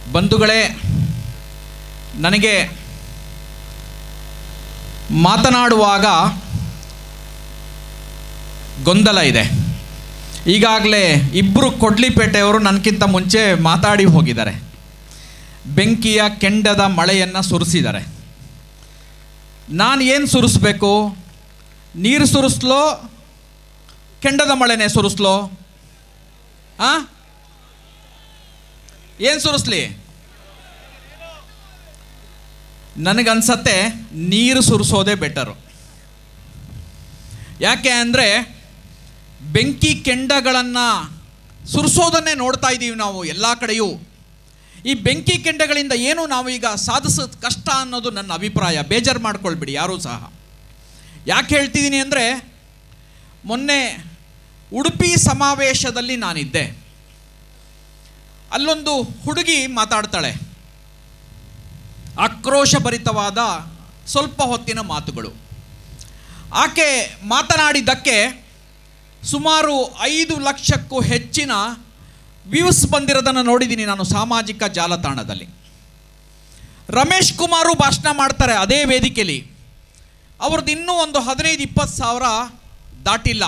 ಬಂಧುಗಳೇ ನನಗೆ ಮಾತನಾಡುವಾಗ ಗೊಂದಲ ಇದೆ ಈಗಾಗಲೇ ಇಬ್ಬರು ಕೊಡ್ಲಿಪೇಟೆಯವರು ನನಗಿಂತ ಮುಂಚೆ ಮಾತಾಡಿ ಹೋಗಿದ್ದಾರೆ ಬೆಂಕಿಯ ಕೆಂಡದ ಮಳೆಯನ್ನು ಸುರಿಸಿದ್ದಾರೆ ನಾನು ಏನು ಸುರಿಸ್ಬೇಕು ನೀರು ಸುರಿಸ್ಲೋ ಕೆಂಡದ ಮಳೆನೇ ಸುರಿಸ್ಲೋ ಆ ಏನು ಸುರಿಸ್ಲಿ ನನಗನ್ಸತ್ತೆ ನೀರು ಸುರಿಸೋದೇ ಬೆಟರು ಯಾಕೆ ಅಂದರೆ ಬೆಂಕಿ ಕೆಂಡಗಳನ್ನು ಸುರಿಸೋದನ್ನೇ ನೋಡ್ತಾ ಇದ್ದೀವಿ ನಾವು ಎಲ್ಲ ಕಡೆಯೂ ಈ ಬೆಂಕಿ ಕೆಂಡಗಳಿಂದ ಏನು ನಾವು ಈಗ ಸಾಧಿಸೋದು ಕಷ್ಟ ಅನ್ನೋದು ನನ್ನ ಅಭಿಪ್ರಾಯ ಬೇಜಾರು ಮಾಡ್ಕೊಳ್ಬಿಡಿ ಯಾರೂ ಸಹ ಯಾಕೆ ಹೇಳ್ತಿದ್ದೀನಿ ಅಂದರೆ ಮೊನ್ನೆ ಉಡುಪಿ ಸಮಾವೇಶದಲ್ಲಿ ನಾನಿದ್ದೆ ಅಲ್ಲೊಂದು ಹುಡುಗಿ ಮಾತಾಡ್ತಾಳೆ ಆಕ್ರೋಶಭರಿತವಾದ ಸ್ವಲ್ಪ ಹೊತ್ತಿನ ಮಾತುಗಳು ಆಕೆ ಮಾತನಾಡಿದ್ದಕ್ಕೆ ಸುಮಾರು ಐದು ಲಕ್ಷಕ್ಕೂ ಹೆಚ್ಚಿನ ವ್ಯೂಸ್ ಬಂದಿರೋದನ್ನು ನೋಡಿದ್ದೀನಿ ನಾನು ಸಾಮಾಜಿಕ ಜಾಲತಾಣದಲ್ಲಿ ರಮೇಶ್ ಕುಮಾರು ಭಾಷಣ ಮಾಡ್ತಾರೆ ಅದೇ ವೇದಿಕೆಯಲ್ಲಿ ಅವ್ರದ್ದು ಇನ್ನೂ ಒಂದು ಹದಿನೈದು ಇಪ್ಪತ್ತು ಸಾವಿರ ದಾಟಿಲ್ಲ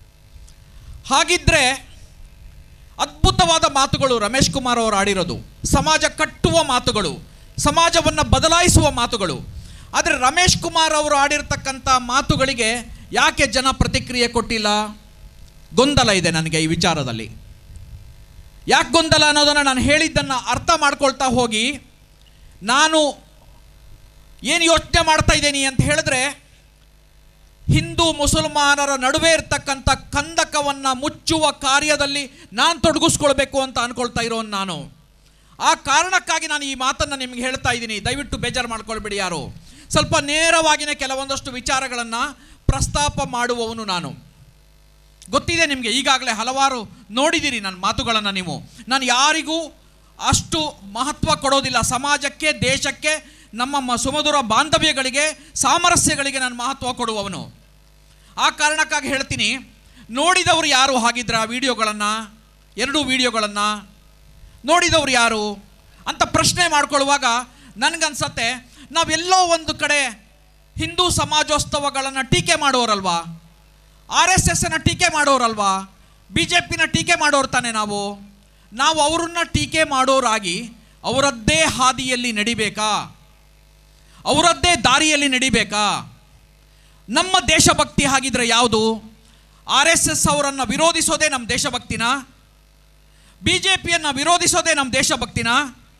ಹಾಗಿದ್ರೆ ಅದ್ಭುತವಾದ ಮಾತುಗಳು ರಮೇಶ್ ಕುಮಾರ್ ಅವರು ಆಡಿರೋದು ಸಮಾಜ ಕಟ್ಟುವ ಮಾತುಗಳು ಸಮಾಜವನ್ನು ಬದಲಾಯಿಸುವ ಮಾತುಗಳು ಆದರೆ ರಮೇಶ್ ಕುಮಾರ್ ಅವರು ಆಡಿರ್ತಕ್ಕಂಥ ಮಾತುಗಳಿಗೆ ಯಾಕೆ ಜನ ಪ್ರತಿಕ್ರಿಯೆ ಕೊಟ್ಟಿಲ್ಲ ಗೊಂದಲ ಇದೆ ನನಗೆ ಈ ವಿಚಾರದಲ್ಲಿ ಯಾಕೆ ಗೊಂದಲ ಅನ್ನೋದನ್ನು ನಾನು ಹೇಳಿದ್ದನ್ನು ಅರ್ಥ ಮಾಡ್ಕೊಳ್ತಾ ಹೋಗಿ ನಾನು ಏನು ಯೋಚನೆ ಮಾಡ್ತಾ ಇದ್ದೀನಿ ಅಂತ ಹೇಳಿದ್ರೆ ಹಿಂದೂ ಮುಸಲ್ಮಾನರ ನಡುವೆ ಇರ್ತಕ್ಕಂಥ ಕಂದಕವನ್ನು ಮುಚ್ಚುವ ಕಾರ್ಯದಲ್ಲಿ ನಾನು ತೊಡಗಿಸ್ಕೊಳ್ಬೇಕು ಅಂತ ಅನ್ಕೊಳ್ತಾ ಇರೋನು ನಾನು ಆ ಕಾರಣಕ್ಕಾಗಿ ನಾನು ಈ ಮಾತನ್ನು ನಿಮ್ಗೆ ಹೇಳ್ತಾ ಇದ್ದೀನಿ ದಯವಿಟ್ಟು ಬೇಜಾರು ಮಾಡ್ಕೊಳ್ಬೇಡಿ ಯಾರು ಸ್ವಲ್ಪ ನೇರವಾಗಿಯೇ ಕೆಲವೊಂದಷ್ಟು ವಿಚಾರಗಳನ್ನು ಪ್ರಸ್ತಾಪ ಮಾಡುವವನು ನಾನು ಗೊತ್ತಿದೆ ನಿಮಗೆ ಈಗಾಗಲೇ ಹಲವಾರು ನೋಡಿದ್ದೀರಿ ನನ್ನ ಮಾತುಗಳನ್ನು ನೀವು ನಾನು ಯಾರಿಗೂ ಅಷ್ಟು ಮಹತ್ವ ಕೊಡೋದಿಲ್ಲ ಸಮಾಜಕ್ಕೆ ದೇಶಕ್ಕೆ ನಮ್ಮ ಮ ಸುಮಧುರ ಬಾಂಧವ್ಯಗಳಿಗೆ ಸಾಮರಸ್ಯಗಳಿಗೆ ನಾನು ಮಹತ್ವ ಕೊಡುವವನು ಆ ಕಾರಣಕ್ಕಾಗಿ ಹೇಳ್ತೀನಿ ನೋಡಿದವರು ಯಾರು ಹಾಗಿದ್ರೆ ಆ ವಿಡಿಯೋಗಳನ್ನು ಎರಡೂ ವಿಡಿಯೋಗಳನ್ನು ನೋಡಿದವರು ಯಾರು ಅಂತ ಪ್ರಶ್ನೆ ಮಾಡ್ಕೊಳ್ಳುವಾಗ ನನಗನ್ಸತ್ತೆ ನಾವೆಲ್ಲೋ ಒಂದು ಕಡೆ ಹಿಂದೂ ಸಮಾಜೋತ್ಸವಗಳನ್ನು ಟೀಕೆ ಮಾಡೋರಲ್ವಾ ಆರ್ ಎಸ್ ಎಸ್ನ ಟೀಕೆ ಮಾಡೋರಲ್ವಾ ಬಿ ಜೆ ಪಿನ ಟೀಕೆ ಮಾಡೋರು ತಾನೆ ನಾವು ನಾವು ಅವರನ್ನ ಟೀಕೆ ಮಾಡೋರಾಗಿ ಅವರದ್ದೇ ಹಾದಿಯಲ್ಲಿ ನಡಿಬೇಕಾ ಅವರದ್ದೇ ದಾರಿಯಲ್ಲಿ ನಡಿಬೇಕಾ ನಮ್ಮ ದೇಶಭಕ್ತಿ ಹಾಗಿದ್ರೆ ಯಾವುದು ಆರ್ ಎಸ್ ಎಸ್ ಅವರನ್ನು ವಿರೋಧಿಸೋದೇ ನಮ್ಮ ದೇಶಭಕ್ತಿನ ಬಿ ಜೆ ಪಿಯನ್ನು ವಿರೋಧಿಸೋದೇ ನಮ್ಮ ದೇಶಭಕ್ತಿನ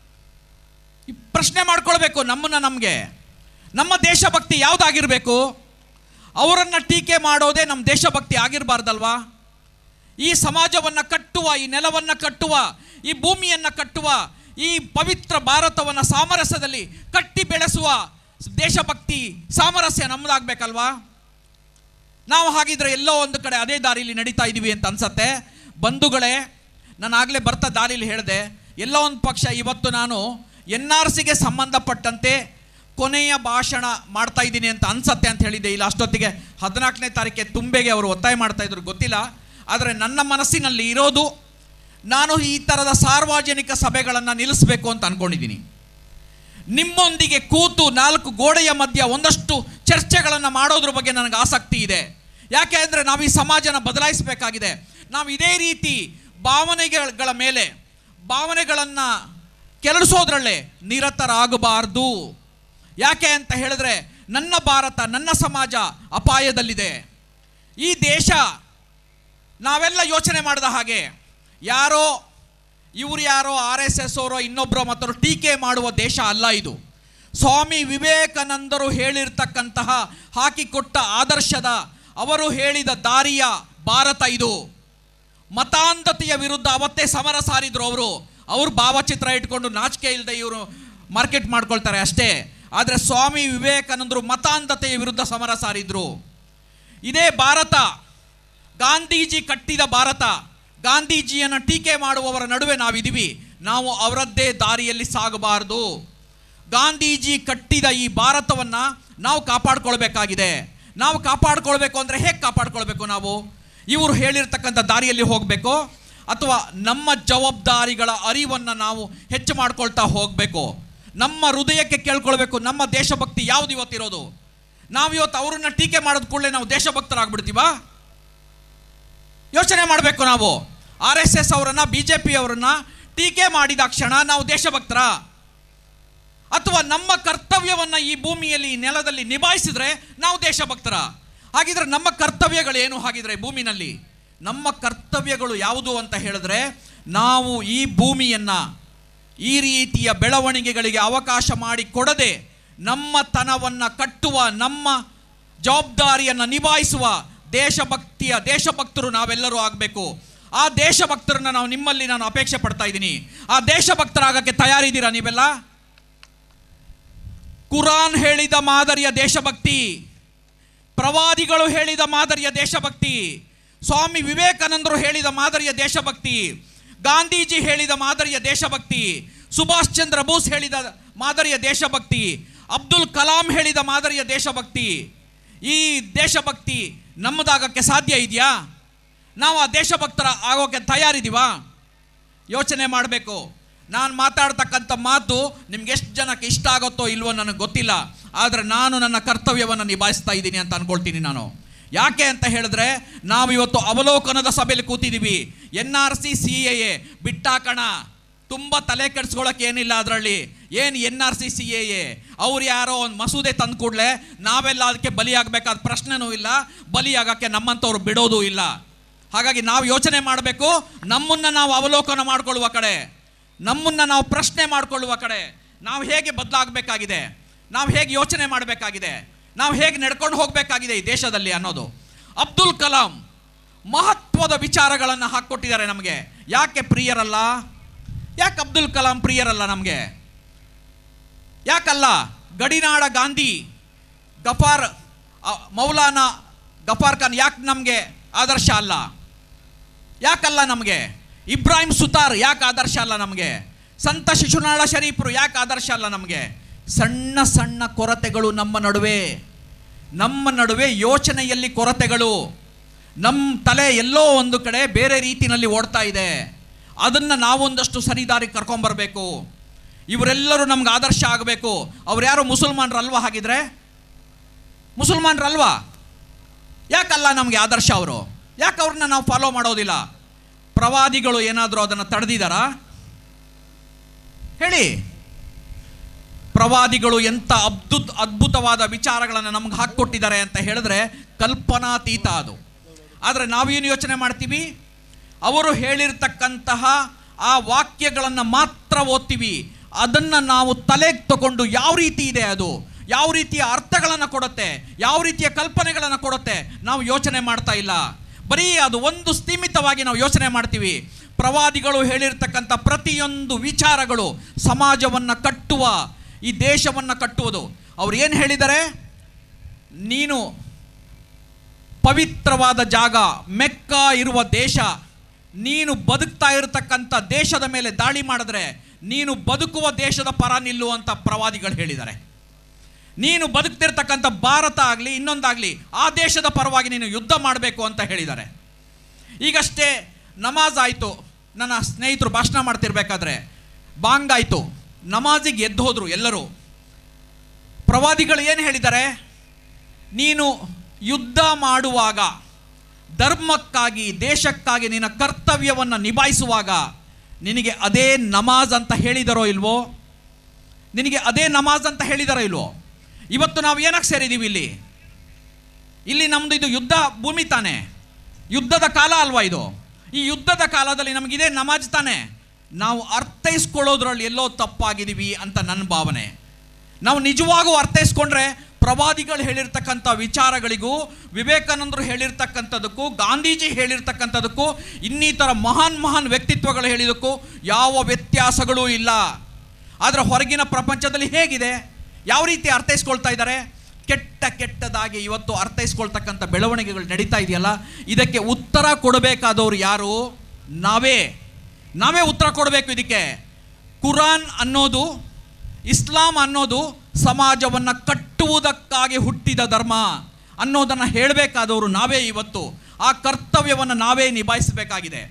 ಈ ಪ್ರಶ್ನೆ ಮಾಡ್ಕೊಳ್ಬೇಕು ನಮ್ಮನ್ನ ನಮಗೆ ನಮ್ಮ ದೇಶಭಕ್ತಿ ಯಾವುದಾಗಿರಬೇಕು ಅವರನ್ನು ಟೀಕೆ ಮಾಡೋದೇ ನಮ್ಮ ದೇಶಭಕ್ತಿ ಆಗಿರಬಾರ್ದಲ್ವಾ ಈ ಸಮಾಜವನ್ನು ಕಟ್ಟುವ ಈ ನೆಲವನ್ನು ಕಟ್ಟುವ ಈ ಭೂಮಿಯನ್ನು ಕಟ್ಟುವ ಈ ಪವಿತ್ರ ಭಾರತವನ್ನು ಸಾಮರಸ್ಯದಲ್ಲಿ ಕಟ್ಟಿ ಬೆಳೆಸುವ ದೇಶಭಕ್ತಿ ಸಾಮರಸ್ಯ ನಮ್ಮದಾಗಬೇಕಲ್ವಾ ನಾವು ಹಾಗಿದ್ರೆ ಎಲ್ಲೋ ಒಂದು ಕಡೆ ಅದೇ ದಾರಿಲಿ ನಡೀತಾ ಇದ್ದೀವಿ ಅಂತ ಅನ್ಸತ್ತೆ ಬಂಧುಗಳೇ ನಾನು ಆಗಲೇ ಬರ್ತಾ ದಾರಿಲಿ ಹೇಳಿದೆ ಎಲ್ಲೋ ಒಂದು ಪಕ್ಷ ಇವತ್ತು ನಾನು ಎನ್ ಆರ್ ಸಿಗೆ ಸಂಬಂಧಪಟ್ಟಂತೆ ಕೊನೆಯ ಭಾಷಣ ಮಾಡ್ತಾ ಇದ್ದೀನಿ ಅಂತ ಅನ್ಸತ್ತೆ ಅಂತ ಹೇಳಿದ್ದೆ ಇಲ್ಲ ಅಷ್ಟೊತ್ತಿಗೆ ಹದಿನಾಲ್ಕನೇ ತಾರೀಕೆ ತುಂಬೆಗೆ ಅವರು ಒತ್ತಾಯ ಮಾಡ್ತಾ ಇದ್ರು ಗೊತ್ತಿಲ್ಲ ಆದರೆ ನನ್ನ ಮನಸ್ಸಿನಲ್ಲಿ ಇರೋದು ನಾನು ಈ ಥರದ ಸಾರ್ವಜನಿಕ ಸಭೆಗಳನ್ನು ನಿಲ್ಲಿಸಬೇಕು ಅಂತ ಅಂದ್ಕೊಂಡಿದ್ದೀನಿ ನಿಮ್ಮೊಂದಿಗೆ ಕೂತು ನಾಲ್ಕು ಗೋಡೆಯ ಮಧ್ಯ ಒಂದಷ್ಟು ಚರ್ಚೆಗಳನ್ನು ಮಾಡೋದ್ರ ಬಗ್ಗೆ ನನಗೆ ಆಸಕ್ತಿ ಇದೆ ಯಾಕೆ ಅಂದರೆ ನಾವು ಈ ಸಮಾಜನ ಬದಲಾಯಿಸಬೇಕಾಗಿದೆ ನಾವು ಇದೇ ರೀತಿ ಭಾವನೆಗಳ ಮೇಲೆ ಭಾವನೆಗಳನ್ನು ಕೆರಳಿಸೋದ್ರಲ್ಲೇ ನಿರತರಾಗಬಾರ್ದು ಯಾಕೆ ಅಂತ ಹೇಳಿದ್ರೆ ನನ್ನ ಭಾರತ ನನ್ನ ಸಮಾಜ ಅಪಾಯದಲ್ಲಿದೆ ಈ ದೇಶ ನಾವೆಲ್ಲ ಯೋಚನೆ ಮಾಡಿದ ಹಾಗೆ ಯಾರೋ ಇವ್ರು ಯಾರೋ ಆರ್ ಎಸ್ ಎಸ್ ಅವರೋ ಇನ್ನೊಬ್ಬರೋ ಮತ್ತವರು ಟೀಕೆ ಮಾಡುವ ದೇಶ ಅಲ್ಲ ಇದು ಸ್ವಾಮಿ ವಿವೇಕಾನಂದರು ಹೇಳಿರ್ತಕ್ಕಂತಹ ಹಾಕಿಕೊಟ್ಟ ಆದರ್ಶದ ಅವರು ಹೇಳಿದ ದಾರಿಯ ಭಾರತ ಇದು ಮತಾಂಧತೆಯ ವಿರುದ್ಧ ಅವತ್ತೇ ಸಮರ ಸಾರಿದ್ರು ಅವರು ಅವ್ರು ಭಾವಚಿತ್ರ ಇಟ್ಕೊಂಡು ನಾಚಿಕೆ ಇಲ್ಲದೆ ಇವರು ಮಾರ್ಕೆಟ್ ಮಾಡ್ಕೊಳ್ತಾರೆ ಅಷ್ಟೇ ಆದರೆ ಸ್ವಾಮಿ ವಿವೇಕಾನಂದರು ಮತಾಂಧತೆಯ ವಿರುದ್ಧ ಸಮರ ಸಾರಿದ್ರು ಇದೇ ಭಾರತ ಗಾಂಧೀಜಿ ಕಟ್ಟಿದ ಭಾರತ ಗಾಂಧೀಜಿಯನ್ನು ಟೀಕೆ ಮಾಡುವವರ ನಡುವೆ ನಾವಿದ್ದೀವಿ ನಾವು ಅವರದ್ದೇ ದಾರಿಯಲ್ಲಿ ಸಾಗಬಾರದು ಗಾಂಧೀಜಿ ಕಟ್ಟಿದ ಈ ಭಾರತವನ್ನು ನಾವು ಕಾಪಾಡ್ಕೊಳ್ಬೇಕಾಗಿದೆ ನಾವು ಕಾಪಾಡ್ಕೊಳ್ಬೇಕು ಅಂದರೆ ಹೇಗೆ ಕಾಪಾಡ್ಕೊಳ್ಬೇಕು ನಾವು ಇವರು ಹೇಳಿರ್ತಕ್ಕಂಥ ದಾರಿಯಲ್ಲಿ ಹೋಗಬೇಕು ಅಥವಾ ನಮ್ಮ ಜವಾಬ್ದಾರಿಗಳ ಅರಿವನ್ನು ನಾವು ಹೆಚ್ಚು ಮಾಡ್ಕೊಳ್ತಾ ಹೋಗಬೇಕು ನಮ್ಮ ಹೃದಯಕ್ಕೆ ಕೇಳ್ಕೊಳ್ಬೇಕು ನಮ್ಮ ದೇಶಭಕ್ತಿ ಯಾವ್ದು ಇವತ್ತಿರೋದು ನಾವು ಇವತ್ತು ಅವ್ರನ್ನ ಟೀಕೆ ಮಾಡಿದ ಕೂಡಲೇ ನಾವು ದೇಶಭಕ್ತರಾಗ್ಬಿಡ್ತೀವಾ ಯೋಚನೆ ಮಾಡಬೇಕು ನಾವು ಆರ್ ಎಸ್ ಎಸ್ ಅವರನ್ನ ಬಿ ಜೆ ಪಿ ಅವರನ್ನ ಟೀಕೆ ಮಾಡಿದ ಕ್ಷಣ ನಾವು ದೇಶಭಕ್ತರ ಅಥವಾ ನಮ್ಮ ಕರ್ತವ್ಯವನ್ನ ಈ ಭೂಮಿಯಲ್ಲಿ ಈ ನೆಲದಲ್ಲಿ ನಿಭಾಯಿಸಿದ್ರೆ ನಾವು ದೇಶಭಕ್ತರ ಹಾಗಿದ್ರೆ ನಮ್ಮ ಕರ್ತವ್ಯಗಳೇನು ಹಾಗಿದ್ರೆ ಭೂಮಿನಲ್ಲಿ ನಮ್ಮ ಕರ್ತವ್ಯಗಳು ಯಾವುದು ಅಂತ ಹೇಳಿದ್ರೆ ನಾವು ಈ ಭೂಮಿಯನ್ನ ಈ ರೀತಿಯ ಬೆಳವಣಿಗೆಗಳಿಗೆ ಅವಕಾಶ ಮಾಡಿ ಕೊಡದೆ ನಮ್ಮ ತನವನ್ನು ಕಟ್ಟುವ ನಮ್ಮ ಜವಾಬ್ದಾರಿಯನ್ನು ನಿಭಾಯಿಸುವ ದೇಶಭಕ್ತಿಯ ದೇಶಭಕ್ತರು ನಾವೆಲ್ಲರೂ ಆಗಬೇಕು ಆ ದೇಶಭಕ್ತರನ್ನ ನಾವು ನಿಮ್ಮಲ್ಲಿ ನಾನು ಅಪೇಕ್ಷೆ ಪಡ್ತಾ ಇದ್ದೀನಿ ಆ ದೇಶಭಕ್ತರಾಗಕ್ಕೆ ತಯಾರಿದ್ದೀರಾ ನೀವೆಲ್ಲ ಕುರಾನ್ ಹೇಳಿದ ಮಾದರಿಯ ದೇಶಭಕ್ತಿ ಪ್ರವಾದಿಗಳು ಹೇಳಿದ ಮಾದರಿಯ ದೇಶಭಕ್ತಿ ಸ್ವಾಮಿ ವಿವೇಕಾನಂದರು ಹೇಳಿದ ಮಾದರಿಯ ದೇಶಭಕ್ತಿ ಗಾಂಧೀಜಿ ಹೇಳಿದ ಮಾದರಿಯ ದೇಶಭಕ್ತಿ ಸುಭಾಷ್ ಚಂದ್ರ ಬೋಸ್ ಹೇಳಿದ ಮಾದರಿಯ ದೇಶಭಕ್ತಿ ಅಬ್ದುಲ್ ಕಲಾಂ ಹೇಳಿದ ಮಾದರಿಯ ದೇಶಭಕ್ತಿ ಈ ದೇಶಭಕ್ತಿ ನಮ್ಮದಾಗಕ್ಕೆ ಸಾಧ್ಯ ಇದೆಯಾ ನಾವು ಆ ದೇಶಭಕ್ತರ ಆಗೋಕ್ಕೆ ತಯಾರಿದ್ದೀವಾ ಯೋಚನೆ ಮಾಡಬೇಕು ನಾನು ಮಾತಾಡ್ತಕ್ಕಂಥ ಮಾತು ನಿಮ್ಗೆ ಎಷ್ಟು ಜನಕ್ಕೆ ಇಷ್ಟ ಆಗುತ್ತೋ ಇಲ್ವೋ ನನಗೆ ಗೊತ್ತಿಲ್ಲ ಆದರೆ ನಾನು ನನ್ನ ಕರ್ತವ್ಯವನ್ನು ನಿಭಾಯಿಸ್ತಾ ಇದ್ದೀನಿ ಅಂತ ಅನ್ಕೊಳ್ತೀನಿ ನಾನು ಯಾಕೆ ಅಂತ ಹೇಳಿದ್ರೆ ನಾವು ಇವತ್ತು ಅವಲೋಕನದ ಸಭೆಯಲ್ಲಿ ಕೂತಿದ್ದೀವಿ N R C C A A ಬಿಟ್ಟಾಕಣ ತುಂಬ ತಲೆ ಕೆಡಿಸ್ಕೊಳ್ಳೋಕೆ ಏನಿಲ್ಲ ಅದರಲ್ಲಿ ಏನು N R C C A A ಅವ್ರು ಯಾರೋ ಒಂದು ಮಸೂದೆ ತಂದು ಕೂಡಲೇ ನಾವೆಲ್ಲ ಅದಕ್ಕೆ ಬಲಿಯಾಗಬೇಕಾದ ಪ್ರಶ್ನೆನೂ ಇಲ್ಲ ಬಲಿಯಾಗಕ್ಕೆ ನಮ್ಮಂಥವ್ರು ಬಿಡೋದು ಇಲ್ಲ ಹಾಗಾಗಿ ನಾವು ಯೋಚನೆ ಮಾಡಬೇಕು ನಮ್ಮನ್ನು ನಾವು ಅವಲೋಕನ ಮಾಡಿಕೊಳ್ಳುವ ಕಡೆ ನಮ್ಮನ್ನು ನಾವು ಪ್ರಶ್ನೆ ಮಾಡಿಕೊಳ್ಳುವ ಕಡೆ ನಾವು ಹೇಗೆ ಬದಲಾಗಬೇಕಾಗಿದೆ ನಾವು ಹೇಗೆ ಯೋಚನೆ ಮಾಡಬೇಕಾಗಿದೆ ನಾವು ಹೇಗೆ ನಡ್ಕೊಂಡು ಹೋಗಬೇಕಾಗಿದೆ ಈ ದೇಶದಲ್ಲಿ ಅನ್ನೋದು ಅಬ್ದುಲ್ ಕಲಾಂ ಮಹತ್ವದ ವಿಚಾರಗಳನ್ನು ಹಾಕ್ಕೊಟ್ಟಿದ್ದಾರೆ ನಮಗೆ ಯಾಕೆ ಪ್ರಿಯರಲ್ಲ ಯಾಕೆ ಅಬ್ದುಲ್ ಕಲಾಂ ಪ್ರಿಯರಲ್ಲ ನಮಗೆ ಯಾಕಲ್ಲ ಗಡಿನಾಡ ಗಾಂಧಿ ಗಫಾರ್ ಅ, ಮೌಲಾನಾ ಗಫಾರ್ ಖಾನ್ ಯಾಕೆ ನಮಗೆ ಆದರ್ಶ ಅಲ್ಲ ಯಾಕಲ್ಲ ನಮಗೆ ಇಬ್ರಾಹಿಂ ಸುತಾರ್ ಯಾಕೆ ಆದರ್ಶ ಅಲ್ಲ ನಮಗೆ ಸಂತ ಶಿಶುನಾಳ ಶರೀಫರು ಯಾಕೆ ಆದರ್ಶ ಅಲ್ಲ ನಮಗೆ ಸಣ್ಣ ಸಣ್ಣ ಕೊರತೆಗಳು ನಮ್ಮ ನಡುವೆ ನಮ್ಮ ನಡುವೆ ಯೋಚನೆಯಲ್ಲಿ ಕೊರತೆಗಳು ನಮ್ಮ ತಲೆ ಎಲ್ಲೋ ಒಂದು ಕಡೆ ಬೇರೆ ರೀತಿಯಲ್ಲಿ ಓಡ್ತಾ ಇದೆ ಅದನ್ನು ನಾವೊಂದಷ್ಟು ಸರಿದಾರಿ ಕರ್ಕೊಂಬರ್ಬೇಕು ಇವರೆಲ್ಲರೂ ನಮ್ಗೆ ಆದರ್ಶ ಆಗಬೇಕು ಅವ್ರು ಯಾರು ಮುಸಲ್ಮಾನರಲ್ವಾ ಹಾಗಿದ್ರೆ ಮುಸಲ್ಮಾನರಲ್ವಾ ಯಾಕಲ್ಲ ನಮಗೆ ಆದರ್ಶ ಅವರು ಯಾಕೆ ಅವ್ರನ್ನ ನಾವು ಫಾಲೋ ಮಾಡೋದಿಲ್ಲ ಪ್ರವಾದಿಗಳು ಏನಾದರೂ ಅದನ್ನು ತಡೆದಿದ್ದಾರಾ ಹೇಳಿ ಪ್ರವಾದಿಗಳು ಎಂಥ ಅದ್ಭುತ ಅದ್ಭುತವಾದ ವಿಚಾರಗಳನ್ನು ನಮ್ಗೆ ಹಾಕ್ಕೊಟ್ಟಿದ್ದಾರೆ ಅಂತ ಹೇಳಿದ್ರೆ ಕಲ್ಪನಾತೀತ ಅದು ಆದರೆ ನಾವೇನು ಯೋಚನೆ ಮಾಡ್ತೀವಿ ಅವರು ಹೇಳಿರ್ತಕ್ಕಂತಹ ಆ ವಾಕ್ಯಗಳನ್ನು ಮಾತ್ರ ಓದ್ತೀವಿ ಅದನ್ನು ನಾವು ತಲೆಗೆ ತಗೊಂಡು ಯಾವ ರೀತಿ ಇದೆ ಅದು ಯಾವ ರೀತಿಯ ಅರ್ಥಗಳನ್ನು ಕೊಡುತ್ತೆ ಯಾವ ರೀತಿಯ ಕಲ್ಪನೆಗಳನ್ನು ಕೊಡುತ್ತೆ ನಾವು ಯೋಚನೆ ಮಾಡ್ತಾ ಇಲ್ಲ ಬರೀ ಅದು ಒಂದು ಸ್ಥೀಮಿತವಾಗಿ ನಾವು ಯೋಚನೆ ಮಾಡ್ತೀವಿ ಪ್ರವಾದಿಗಳು ಹೇಳಿರ್ತಕ್ಕಂಥ ಪ್ರತಿಯೊಂದು ವಿಚಾರಗಳು ಸಮಾಜವನ್ನು ಕಟ್ಟುವ ಈ ದೇಶವನ್ನು ಕಟ್ಟುವುದು ಅವ್ರು ಏನು ಹೇಳಿದ್ದಾರೆ ನೀನು ಪವಿತ್ರವಾದ ಜಾಗ ಮೆಕ್ಕ ಇರುವ ದೇಶ ನೀನು ಬದುಕ್ತಾ ಇರತಕ್ಕಂಥ ದೇಶದ ಮೇಲೆ ದಾಳಿ ಮಾಡಿದ್ರೆ ನೀನು ಬದುಕುವ ದೇಶದ ಪರ ನಿಲ್ಲುವಂಥ ಪ್ರವಾದಿಗಳು ಹೇಳಿದ್ದಾರೆ ನೀನು ಬದುಕ್ತಿರ್ತಕ್ಕಂಥ ಭಾರತ ಆಗಲಿ ಇನ್ನೊಂದಾಗಲಿ ಆ ದೇಶದ ಪರವಾಗಿ ನೀನು ಯುದ್ಧ ಮಾಡಬೇಕು ಅಂತ ಹೇಳಿದ್ದಾರೆ ಈಗಷ್ಟೇ ನಮಾಜ್ ಆಯಿತು ನನ್ನ ಸ್ನೇಹಿತರು ಭಾಷಣ ಮಾಡ್ತಿರ್ಬೇಕಾದ್ರೆ ಬಾಂಗ್ ಆಯಿತು ನಮಾಜಿಗೆ ಎದ್ದು ಹೋದರು ಎಲ್ಲರೂ ಪ್ರವಾದಿಗಳು ಏನು ಹೇಳಿದ್ದಾರೆ ನೀನು ಯುದ್ಧ ಮಾಡುವಾಗ ಧರ್ಮಕ್ಕಾಗಿ ದೇಶಕ್ಕಾಗಿ ನಿನ್ನ ಕರ್ತವ್ಯವನ್ನು ನಿಭಾಯಿಸುವಾಗ ನಿನಗೆ ಅದೇ ನಮಾಜ್ ಅಂತ ಹೇಳಿದರೋ ಇಲ್ವೋ ನಿನಗೆ ಅದೇ ನಮಾಜ್ ಅಂತ ಹೇಳಿದಾರೋ ಇಲ್ವೋ ಇವತ್ತು ನಾವು ಏನಕ್ಕೆ ಸೇರಿದ್ದೀವಿ ಇಲ್ಲಿ ಇಲ್ಲಿ ನಮ್ಮದು ಇದು ಯುದ್ಧ ಭೂಮಿ ತಾನೆ ಯುದ್ಧದ ಕಾಲ ಅಲ್ವಾ ಇದು ಈ ಯುದ್ಧದ ಕಾಲದಲ್ಲಿ ನಮಗಿದೇ ನಮಾಜ್ ತಾನೆ ನಾವು ಅರ್ಥೈಸ್ಕೊಳ್ಳೋದ್ರಲ್ಲಿ ಎಲ್ಲೋ ತಪ್ಪಾಗಿದ್ದೀವಿ ಅಂತ ನನ್ನ ಭಾವನೆ ನಾವು ನಿಜವಾಗೂ ಅರ್ಥೈಸ್ಕೊಂಡ್ರೆ ಪ್ರವಾದಿಗಳು ಹೇಳಿರ್ತಕ್ಕಂಥ ವಿಚಾರಗಳಿಗೂ ವಿವೇಕಾನಂದರು ಹೇಳಿರ್ತಕ್ಕಂಥದ್ದಕ್ಕೂ ಗಾಂಧೀಜಿ ಹೇಳಿರ್ತಕ್ಕಂಥದ್ದಕ್ಕೂ ಇನ್ನಿತರ ಮಹಾನ್ ಮಹಾನ್ ವ್ಯಕ್ತಿತ್ವಗಳು ಹೇಳಿದಕ್ಕೂ ಯಾವ ವ್ಯತ್ಯಾಸಗಳೂ ಇಲ್ಲ ಆದರೆ ಹೊರಗಿನ ಪ್ರಪಂಚದಲ್ಲಿ ಹೇಗಿದೆ ಯಾವ ರೀತಿ ಅರ್ಥೈಸ್ಕೊಳ್ತಾ ಇದ್ದಾರೆ ಕೆಟ್ಟ ಕೆಟ್ಟದಾಗಿ ಇವತ್ತು ಅರ್ಥೈಸ್ಕೊಳ್ತಕ್ಕಂಥ ಬೆಳವಣಿಗೆಗಳು ನಡೀತಾ ಇದೆಯಲ್ಲ ಇದಕ್ಕೆ ಉತ್ತರ ಕೊಡಬೇಕಾದವರು ಯಾರು ನಾವೇ ನಾವೇ ಉತ್ತರ ಕೊಡಬೇಕು ಇದಕ್ಕೆ ಕುರಾನ್ ಅನ್ನೋದು ಇಸ್ಲಾಂ ಅನ್ನೋದು ಸಮಾಜವನ್ನು ಕಟ್ಟುವುದಕ್ಕಾಗಿ ಹುಟ್ಟಿದ ಧರ್ಮ ಅನ್ನೋದನ್ನು ಹೇಳಬೇಕಾದವರು ನಾವೇ ಇವತ್ತು ಆ ಕರ್ತವ್ಯವನ್ನು ನಾವೇ ನಿಭಾಯಿಸಬೇಕಾಗಿದೆ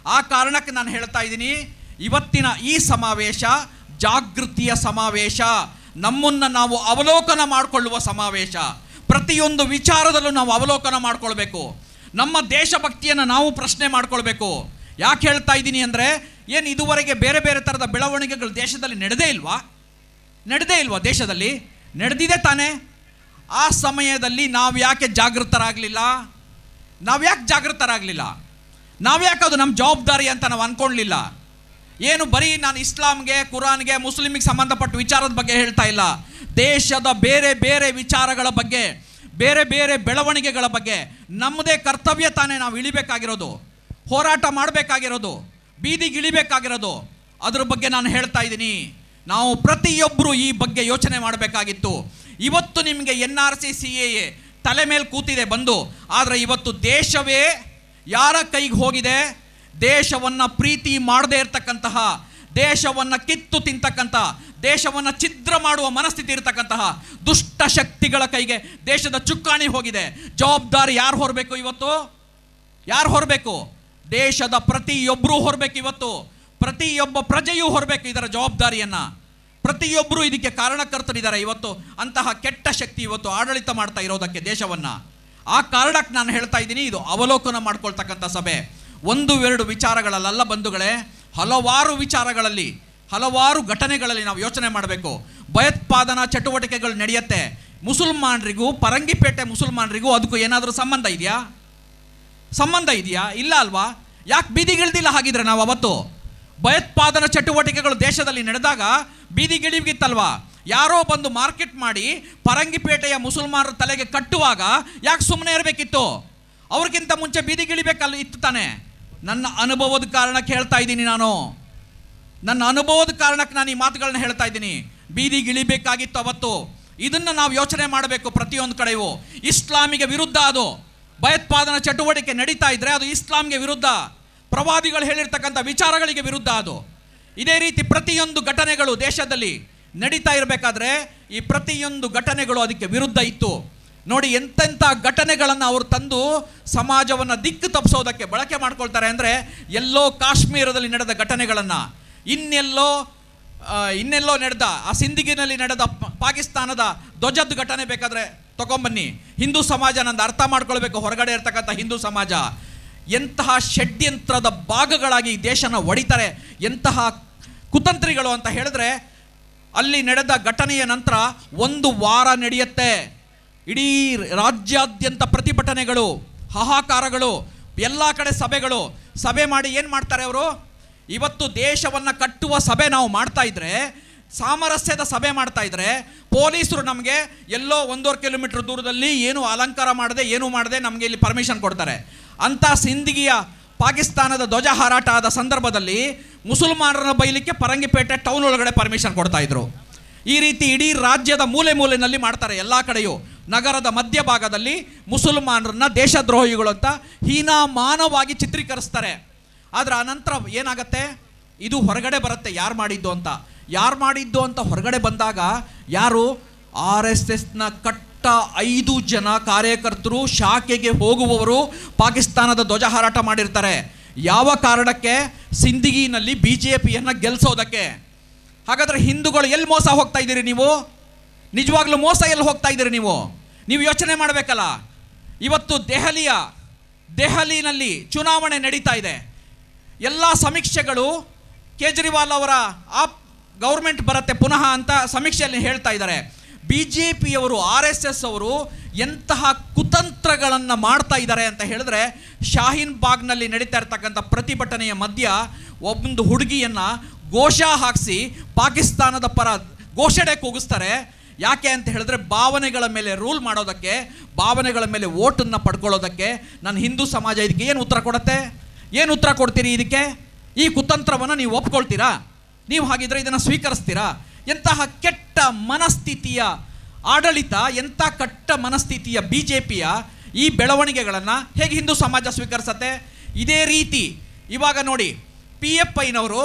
ಆ ಕಾರಣಕ್ಕೆ ನಾನು ಹೇಳ್ತಾ ಇದ್ದೀನಿ ಇವತ್ತಿನ ಈ ಸಮಾವೇಶ ಜಾಗೃತಿಯ ಸಮಾವೇಶ ನಮ್ಮನ್ನು ನಾವು ಅವಲೋಕನ ಮಾಡಿಕೊಳ್ಳುವ ಸಮಾವೇಶ ಪ್ರತಿಯೊಂದು ವಿಚಾರದಲ್ಲೂ ನಾವು ಅವಲೋಕನ ಮಾಡ್ಕೊಳ್ಬೇಕು ನಮ್ಮ ದೇಶಭಕ್ತಿಯನ್ನು ನಾವು ಪ್ರಶ್ನೆ ಮಾಡ್ಕೊಳ್ಬೇಕು ಯಾಕೆ ಹೇಳ್ತಾ ಇದ್ದೀನಿ ಅಂದರೆ ಏನು ಇದುವರೆಗೆ ಬೇರೆ ಬೇರೆ ಥರದ ಬೆಳವಣಿಗೆಗಳು ದೇಶದಲ್ಲಿ ನಡೆದೇ ಇಲ್ವಾ ನಡೆದೇ ಇಲ್ವಾ ದೇಶದಲ್ಲಿ ನಡೆದಿದೆ ತಾನೇ ಆ ಸಮಯದಲ್ಲಿ ನಾವು ಯಾಕೆ ಜಾಗೃತರಾಗಲಿಲ್ಲ ನಾವು ಯಾಕೆ ಜಾಗೃತರಾಗಲಿಲ್ಲ ನಾವು ಯಾಕೆ ಅದು ನಮ್ಮ ಜವಾಬ್ದಾರಿ ಅಂತ ನಾವು ಅಂದ್ಕೊಳ್ಳಿಲ್ಲ ಏನು ಬರೀ ನಾನು ಇಸ್ಲಾಂಗೆ ಕುರಾನ್ಗೆ ಮುಸ್ಲಿಮಿಗೆ ಸಂಬಂಧಪಟ್ಟ ವಿಚಾರದ ಬಗ್ಗೆ ಹೇಳ್ತಾ ಇಲ್ಲ ದೇಶದ ಬೇರೆ ಬೇರೆ ವಿಚಾರಗಳ ಬಗ್ಗೆ ಬೇರೆ ಬೇರೆ ಬೆಳವಣಿಗೆಗಳ ಬಗ್ಗೆ ನಮ್ಮದೇ ಕರ್ತವ್ಯ ತಾನೇ ನಾವು ಇಳಿಬೇಕಾಗಿರೋದು ಹೋರಾಟ ಮಾಡಬೇಕಾಗಿರೋದು ಬೀದಿಗೆ ಇಳಿಬೇಕಾಗಿರೋದು ಅದ್ರ ಬಗ್ಗೆ ನಾನು ಹೇಳ್ತಾ ಇದ್ದೀನಿ ನಾವು ಪ್ರತಿಯೊಬ್ಬರು ಈ ಬಗ್ಗೆ ಯೋಚನೆ ಮಾಡಬೇಕಾಗಿತ್ತು ಇವತ್ತು ನಿಮಗೆ N R C C A ತಲೆ ಮೇಲೆ ಕೂತಿದೆ ಬಂದು ಆದರೆ ಇವತ್ತು ದೇಶವೇ ಯಾರ ಕೈಗೆ ಹೋಗಿದೆ ದೇಶವನ್ನು ಪ್ರೀತಿ ಮಾಡದೇ ಇರತಕ್ಕಂತಹ ದೇಶವನ್ನು ಕಿತ್ತು ತಿಂತಕ್ಕಂಥ ದೇಶವನ್ನು ಛಿದ್ರ ಮಾಡುವ ಮನಸ್ಥಿತಿ ಇರತಕ್ಕಂತಹ ದುಷ್ಟ ಶಕ್ತಿಗಳ ಕೈಗೆ ದೇಶದ ಚುಕ್ಕಾಣಿ ಹೋಗಿದೆ ಜವಾಬ್ದಾರಿ ಯಾರು ಹೊರಬೇಕು ಇವತ್ತು ಯಾರು ಹೊರಬೇಕು ದೇಶದ ಪ್ರತಿಯೊಬ್ಬರೂ ಹೊರಬೇಕು ಇವತ್ತು ಪ್ರತಿಯೊಬ್ಬ ಪ್ರಜೆಯೂ ಹೊರಬೇಕು ಇದರ ಜವಾಬ್ದಾರಿಯನ್ನ ಪ್ರತಿಯೊಬ್ಬರು ಇದಕ್ಕೆ ಕಾರಣಕರ್ತರಿದ್ದಾರೆ ಇವತ್ತು ಅಂತಹ ಕೆಟ್ಟ ಶಕ್ತಿ ಇವತ್ತು ಆಡಳಿತ ಮಾಡ್ತಾ ಇರೋದಕ್ಕೆ ದೇಶವನ್ನ ಆ ಕಾರಣಕ್ಕೆ ನಾನು ಹೇಳ್ತಾ ಇದ್ದೀನಿ ಇದು ಅವಲೋಕನ ಮಾಡ್ಕೊಳ್ತಕ್ಕಂಥ ಸಭೆ ಒಂದು ಎರಡು ವಿಚಾರಗಳಲ್ಲ ಬಂಧುಗಳೇ ಹಲವಾರು ವಿಚಾರಗಳಲ್ಲಿ ಹಲವಾರು ಘಟನೆಗಳಲ್ಲಿ ನಾವು ಯೋಚನೆ ಮಾಡಬೇಕು ಭಯೋತ್ಪಾದನಾ ಚಟುವಟಿಕೆಗಳು ನಡೆಯುತ್ತೆ ಮುಸಲ್ಮಾನರಿಗೂ ಪರಂಗಿಪೇಟೆ ಮುಸಲ್ಮಾನರಿಗೂ ಅದಕ್ಕೂ ಏನಾದರೂ ಸಂಬಂಧ ಇದೆಯಾ ಸಂಬಂಧ ಇದೆಯಾ ಇಲ್ಲ ಅಲ್ವಾ ಯಾಕೆ ಬೀದಿಗಿಳ್ದಿಲ್ಲ ಹಾಗಿದ್ರೆ ನಾವು ಅವತ್ತು ಭಯೋತ್ಪಾದನಾ ಚಟುವಟಿಕೆಗಳು ದೇಶದಲ್ಲಿ ನಡೆದಾಗ ಬೀದಿಗಿಳಿಗಿತ್ತಲ್ವಾ ಯಾರೋ ಬಂದು ಮಾರ್ಕೆಟ್ ಮಾಡಿ ಪರಂಗಿಪೇಟೆಯ ಮುಸಲ್ಮಾನರ ತಲೆಗೆ ಕಟ್ಟುವಾಗ ಯಾಕೆ ಸುಮ್ಮನೆ ಇರಬೇಕಿತ್ತು ಅವ್ರಿಗಿಂತ ಮುಂಚೆ ಬೀದಿಗಿಳಿಬೇಕಲ್ಲ ಇತ್ತು ತಾನೆ ನನ್ನ ಅನುಭವದ ಕಾರಣಕ್ಕೆ ಹೇಳ್ತಾ ಇದ್ದೀನಿ ನಾನು ನನ್ನ ಅನುಭವದ ಕಾರಣಕ್ಕೆ ನಾನು ಈ ಮಾತುಗಳನ್ನ ಹೇಳ್ತಾ ಇದ್ದೀನಿ ಬೀದಿಗೆ ಇಳಿಬೇಕಾಗಿತ್ತು ಅವತ್ತು ಇದನ್ನ ನಾವು ಯೋಚನೆ ಮಾಡಬೇಕು ಪ್ರತಿಯೊಂದು ಕಡೆಯೂ ಇಸ್ಲಾಮಿಗೆ ವಿರುದ್ಧ ಅದು ಭಯೋತ್ಪಾದನಾ ಚಟುವಟಿಕೆ ನಡೀತಾ ಇದ್ರೆ ಅದು ಇಸ್ಲಾಂಗೆ ವಿರುದ್ಧ ಪ್ರವಾದಿಗಳು ಹೇಳಿರ್ತಕ್ಕಂಥ ವಿಚಾರಗಳಿಗೆ ವಿರುದ್ಧ ಅದು ಇದೇ ರೀತಿ ಪ್ರತಿಯೊಂದು ಘಟನೆಗಳು ದೇಶದಲ್ಲಿ ನಡೀತಾ ಇರಬೇಕಾದ್ರೆ ಈ ಪ್ರತಿಯೊಂದು ಘಟನೆಗಳು ಅದಕ್ಕೆ ವಿರುದ್ಧ ಇತ್ತು ನೋಡಿ ಎಂತೆಂಥ ಘಟನೆಗಳನ್ನು ಅವರು ತಂದು ಸಮಾಜವನ್ನು ದಿಕ್ಕು ತಪ್ಪಿಸೋದಕ್ಕೆ ಬಳಕೆ ಮಾಡ್ಕೊಳ್ತಾರೆ ಅಂದರೆ ಎಲ್ಲೋ ಕಾಶ್ಮೀರದಲ್ಲಿ ನಡೆದ ಘಟನೆಗಳನ್ನು ಇನ್ನೆಲ್ಲೋ ಆ, ಇನ್ನೆಲ್ಲೋ ನಡೆದ ಆ ಸಿಂದಿಗಿನಲ್ಲಿ ನಡೆದ ಪ- ಪಾಕಿಸ್ತಾನದ ಧ್ವಜದ ಘಟನೆ ಬೇಕಾದ್ರೆ ತಗೊಂಬನ್ನಿ ಹಿಂದೂ ಸಮಾಜ ನಂದು ಅರ್ಥ ಮಾಡ್ಕೊಳ್ಬೇಕು ಹೊರಗಡೆ ಇರ್ತಕ್ಕಂಥ ಹಿಂದೂ ಸಮಾಜ ಎಂತಹ ಷಡ್ಯಂತ್ರದ ಭಾಗಗಳಾಗಿ ಈ ದೇಶನ ಒಡಿತಾರೆ ಎಂತಹ ಕುತಂತ್ರಿಗಳು ಅಂತ ಹೇಳಿದ್ರೆ ಅಲ್ಲಿ ನಡೆದ ಘಟನೆಯ ನಂತರ ಒಂದು ವಾರ ನಡೆಯುತ್ತೆ ಇಡೀ ರಾಜ್ಯಾದ್ಯಂತ ಪ್ರತಿಭಟನೆಗಳು ಹಾಹಾಕಾರಗಳು ಎಲ್ಲ ಕಡೆ ಸಭೆಗಳು ಸಭೆ ಮಾಡಿ ಏನು ಮಾಡ್ತಾರೆ ಅವರು ಇವತ್ತು ದೇಶವನ್ನು ಕಟ್ಟುವ ಸಭೆ ನಾವು ಮಾಡ್ತಾ ಇದ್ರೆ ಸಾಮರಸ್ಯದ ಸಭೆ ಮಾಡ್ತಾ ಇದ್ರೆ ಪೊಲೀಸರು ನಮಗೆ ಎಲ್ಲೋ ಒಂದೂವರೆ ಕಿಲೋಮೀಟರ್ ದೂರದಲ್ಲಿ ಏನು ಅಲಂಕಾರ ಮಾಡದೆ ಏನು ಮಾಡದೆ ನಮಗೆ ಇಲ್ಲಿ ಪರ್ಮಿಷನ್ ಕೊಡ್ತಾರೆ ಅಂಥ ಸಿಂದಗಿಯ ಪಾಕಿಸ್ತಾನದ ಧ್ವಜ ಹಾರಾಟ ಆದ ಸಂದರ್ಭದಲ್ಲಿ ಮುಸಲ್ಮಾನರನ್ನ ಬೈಲಿಕ್ಕೆ ಪರಂಗಿಪೇಟೆ ಟೌನ್ ಒಳಗಡೆ ಪರ್ಮಿಷನ್ ಕೊಡ್ತಾ ಇದ್ರು ಈ ರೀತಿ ಇಡೀ ರಾಜ್ಯದ ಮೂಲೆ ಮೂಲೆಯಲ್ಲಿ ಮಾಡ್ತಾರೆ ಎಲ್ಲ ಕಡೆಯೂ ನಗರದ ಮಧ್ಯಭಾಗದಲ್ಲಿ ಮುಸಲ್ಮಾನರನ್ನ ದೇಶದ್ರೋಹಿಗಳು ಅಂತ ಹೀನಾಮಾನವಾಗಿ ಚಿತ್ರೀಕರಿಸ್ತಾರೆ ಆದರೆ ಅನಂತರ ಏನಾಗತ್ತೆ ಇದು ಹೊರಗಡೆ ಬರುತ್ತೆ ಯಾರು ಮಾಡಿದ್ದು ಅಂತ ಯಾರು ಮಾಡಿದ್ದು ಅಂತ ಹೊರಗಡೆ ಬಂದಾಗ ಯಾರು ಆರ್ ಎಸ್ ಎಸ್ನ ಕಟ್ಟ ಐದು ಜನ ಕಾರ್ಯಕರ್ತರು ಶಾಖೆಗೆ ಹೋಗುವವರು ಪಾಕಿಸ್ತಾನದ ಧ್ವಜ ಹಾರಾಟ ಮಾಡಿರ್ತಾರೆ ಯಾವ ಕಾರಣಕ್ಕೆ ಸಿಂದಗಿನಲ್ಲಿ ಬಿ ಜೆ ಪಿಯನ್ನು ಗೆಲ್ಲಿಸೋದಕ್ಕೆ ಹಾಗಾದ್ರೆ ಹಿಂದೂಗಳು ಎಲ್ಲಿ ಮೋಸ ಹೋಗ್ತಾ ಇದ್ದೀರಿ ನೀವು ನಿಜವಾಗ್ಲೂ ಮೋಸ ಎಲ್ಲಿ ಹೋಗ್ತಾ ಇದ್ದೀರಿ ನೀವು ನೀವು ಯೋಚನೆ ಮಾಡಬೇಕಲ್ಲ ಇವತ್ತು ದೆಹಲಿಯ ದೆಹಲಿನಲ್ಲಿ ಚುನಾವಣೆ ನಡೀತಾ ಇದೆ ಎಲ್ಲ ಸಮೀಕ್ಷೆಗಳು ಕೇಜ್ರಿವಾಲ್ ಅವರ ಆ ಗೌರ್ಮೆಂಟ್ ಬರುತ್ತೆ ಪುನಃ ಅಂತ ಸಮೀಕ್ಷೆಯಲ್ಲಿ ಹೇಳ್ತಾ ಇದ್ದಾರೆ ಬಿ ಜೆ ಪಿಯವರು ಆರ್ ಎಸ್ ಎಸ್ ಅವರು ಎಂತಹ ಕುತಂತ್ರಗಳನ್ನು ಮಾಡ್ತಾ ಇದ್ದಾರೆ ಅಂತ ಹೇಳಿದ್ರೆ ಶಾಹೀನ್ ಬಾಗ್ನಲ್ಲಿ ನಡೀತಾ ಇರ್ತಕ್ಕಂಥ ಪ್ರತಿಭಟನೆಯ ಮಧ್ಯ ಒಂದು ಹುಡುಗಿಯನ್ನು ಘೋಷ ಹಾಕಿಸಿ ಪಾಕಿಸ್ತಾನದ ಪರ ಘೋಷಣೆ ಕೂಗಿಸ್ತಾರೆ ಯಾಕೆ ಅಂತ ಹೇಳಿದ್ರೆ ಭಾವನೆಗಳ ಮೇಲೆ ರೂಲ್ ಮಾಡೋದಕ್ಕೆ ಭಾವನೆಗಳ ಮೇಲೆ ಓಟನ್ನು ಪಡ್ಕೊಳ್ಳೋದಕ್ಕೆ ನನ್ನ ಹಿಂದೂ ಸಮಾಜ ಇದಕ್ಕೆ ಏನು ಉತ್ತರ ಕೊಡುತ್ತೆ ಏನು ಉತ್ತರ ಕೊಡ್ತೀರಿ ಇದಕ್ಕೆ ಈ ಕುತಂತ್ರವನ್ನು ನೀವು ಒಪ್ಕೊಳ್ತೀರಾ ನೀವು ಹಾಗಿದ್ರೆ ಇದನ್ನು ಸ್ವೀಕರಿಸ್ತೀರಾ ಎಂತಹ ಕೆಟ್ಟ ಮನಸ್ಥಿತಿಯ ಆಡಳಿತ ಎಂಥ ಕೆಟ್ಟ ಮನಸ್ಥಿತಿಯ ಬಿ ಜೆ ಪಿಯ ಈ ಬೆಳವಣಿಗೆಗಳನ್ನು ಹೇಗೆ ಹಿಂದೂ ಸಮಾಜ ಸ್ವೀಕರಿಸತ್ತೆ ಇದೇ ರೀತಿ ಇವಾಗ ನೋಡಿ ಪಿ ಎಫ್ ಐನವರು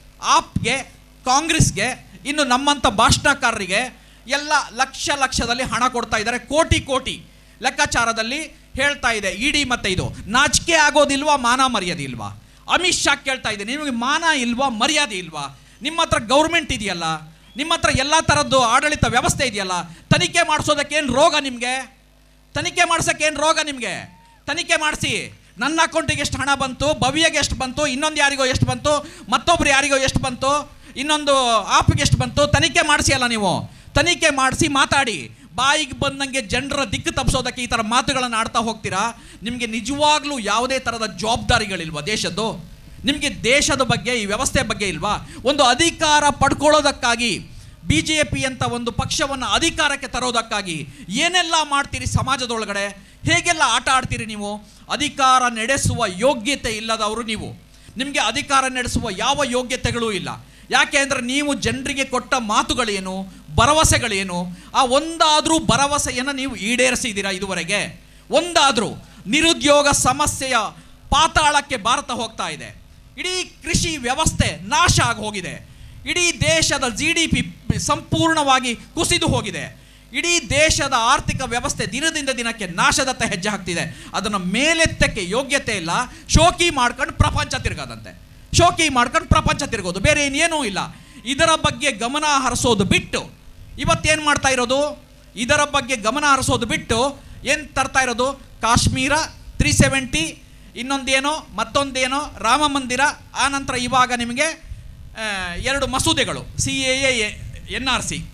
ಆಪ್ಗೆ ಕಾಂಗ್ರೆಸ್ಗೆ ಇನ್ನು ನಮ್ಮಂಥ ಭಾಷಣಕಾರರಿಗೆ ಎಲ್ಲ ಲಕ್ಷ ಲಕ್ಷದಲ್ಲಿ ಹಣ ಕೊಡ್ತಾ ಇದ್ದಾರೆ ಕೋಟಿ ಕೋಟಿ ಲೆಕ್ಕಾಚಾರದಲ್ಲಿ ಹೇಳ್ತಾ ಇದೆ ಇಡಿ ಮತ್ತೆ ಇದು ನಾಚಿಕೆ ಆಗೋದಿಲ್ವಾ ಮಾನ ಮರ್ಯಾದೆ ಇಲ್ವಾ ಅಮಿತ್ ಶಾ ಕೇಳ್ತಾ ಇದ್ದೀನಿ ನಿಮಗೆ ಮಾನ ಇಲ್ವಾ ಮರ್ಯಾದೆ ಇಲ್ವಾ ನಿಮ್ಮ ಹತ್ರ ಗೌರ್ಮೆಂಟ್ ಇದೆಯಲ್ಲ ನಿಮ್ಮ ಹತ್ರ ಎಲ್ಲ ಥರದ್ದು ಆಡಳಿತ ವ್ಯವಸ್ಥೆ ಇದೆಯಲ್ಲ ತನಿಖೆ ಮಾಡಿಸೋದಕ್ಕೆ ಏನು ರೋಗ ನಿಮಗೆ ತನಿಖೆ ಮಾಡ್ಸೋಕ್ಕೆ ಏನು ರೋಗ ನಿಮಗೆ ತನಿಖೆ ಮಾಡಿಸಿ ನನ್ನ ಅಕೌಂಟಿಗೆ ಎಷ್ಟು ಹಣ ಬಂತು ಭವ್ಯಗೆ ಎಷ್ಟು ಬಂತು ಇನ್ನೊಂದು ಯಾರಿಗೋ ಎಷ್ಟು ಬಂತು ಮತ್ತೊಬ್ರು ಯಾರಿಗೋ ಎಷ್ಟು ಬಂತು ಇನ್ನೊಂದು ಆಪ್ಗೆ ಎಷ್ಟು ಬಂತು ತನಿಖೆ ಮಾಡಿಸಿ ಅಲ್ಲ ನೀವು ತನಿಖೆ ಮಾಡಿಸಿ ಮಾತಾಡಿ ಬಾಯಿಗೆ ಬಂದಂಗೆ ಜನರ ದಿಕ್ಕು ತಪ್ಪಿಸೋದಕ್ಕೆ ಈ ಥರ ಮಾತುಗಳನ್ನು ಆಡ್ತಾ ಹೋಗ್ತೀರಾ ನಿಮಗೆ ನಿಜವಾಗ್ಲೂ ಯಾವುದೇ ಥರದ ಜವಾಬ್ದಾರಿಗಳಿಲ್ವಾ ದೇಶದ್ದು ನಿಮಗೆ ದೇಶದ ಬಗ್ಗೆ ಈ ವ್ಯವಸ್ಥೆ ಬಗ್ಗೆ ಇಲ್ವಾ ಒಂದು ಅಧಿಕಾರ ಪಡ್ಕೊಳ್ಳೋದಕ್ಕಾಗಿ ಬಿ ಜೆ ಪಿ ಅಂತ ಒಂದು ಪಕ್ಷವನ್ನು ಅಧಿಕಾರಕ್ಕೆ ತರೋದಕ್ಕಾಗಿ ಏನೆಲ್ಲ ಮಾಡ್ತೀರಿ ಸಮಾಜದೊಳಗಡೆ ಹೇಗೆಲ್ಲ ಆಟ ಆಡ್ತೀರಿ ನೀವು ಅಧಿಕಾರ ನಡೆಸುವ ಯೋಗ್ಯತೆ ಇಲ್ಲದವರು ನೀವು ನಿಮಗೆ ಅಧಿಕಾರ ನಡೆಸುವ ಯಾವ ಯೋಗ್ಯತೆಗಳೂ ಇಲ್ಲ ಯಾಕೆ ಅಂದರೆ ನೀವು ಜನರಿಗೆ ಕೊಟ್ಟ ಮಾತುಗಳೇನು ಭರವಸೆಗಳೇನು ಆ ಒಂದಾದರೂ ಭರವಸೆಯನ್ನು ನೀವು ಈಡೇರಿಸಿದ್ದೀರಾ ಇದುವರೆಗೆ ಒಂದಾದರೂ ನಿರುದ್ಯೋಗ ಸಮಸ್ಯೆಯ ಪಾತಾಳಕ್ಕೆ ಭಾರತ ಹೋಗ್ತಾ ಇದೆ ಇಡೀ ಕೃಷಿ ವ್ಯವಸ್ಥೆ ನಾಶ ಆಗಿ ಹೋಗಿದೆ ಇಡೀ ದೇಶದ ಜಿ ಡಿ ಪಿ ಸಂಪೂರ್ಣವಾಗಿ ಕುಸಿದು ಹೋಗಿದೆ ಇಡೀ ದೇಶದ ಆರ್ಥಿಕ ವ್ಯವಸ್ಥೆ ದಿನದಿಂದ ದಿನಕ್ಕೆ ನಾಶದತ್ತ ಹೆಜ್ಜೆ ಹಾಕ್ತಿದೆ ಅದನ್ನು ಮೇಲೆತ್ತಕ್ಕೆ ಯೋಗ್ಯತೆ ಇಲ್ಲ ಶೋಕಿ ಮಾಡ್ಕೊಂಡು ಪ್ರಪಂಚ ತಿರ್ಗೋದಂತೆ ಶೋಕಿ ಮಾಡ್ಕೊಂಡು ಪ್ರಪಂಚ ತಿರ್ಗೋದು ಬೇರೆ ಇನ್ನೇನೂ ಇಲ್ಲ ಇದರ ಬಗ್ಗೆ ಗಮನ ಹರಿಸೋದು ಬಿಟ್ಟು ಇವತ್ತೇನು ಮಾಡ್ತಾ ಇರೋದು ಇದರ ಬಗ್ಗೆ ಗಮನ ಹರಿಸೋದು ಬಿಟ್ಟು ಏನು ತರ್ತಾ ಇರೋದು ಕಾಶ್ಮೀರ ತ್ರೀ ಸೆವೆಂಟಿ ಇನ್ನೊಂದೇನೋ ಮತ್ತೊಂದೇನೋ ರಾಮ ಮಂದಿರ ಆನಂತರ ಇವಾಗ ನಿಮಗೆ ಆ, ಎರಡು ಮಸೂದೆಗಳು C A N R C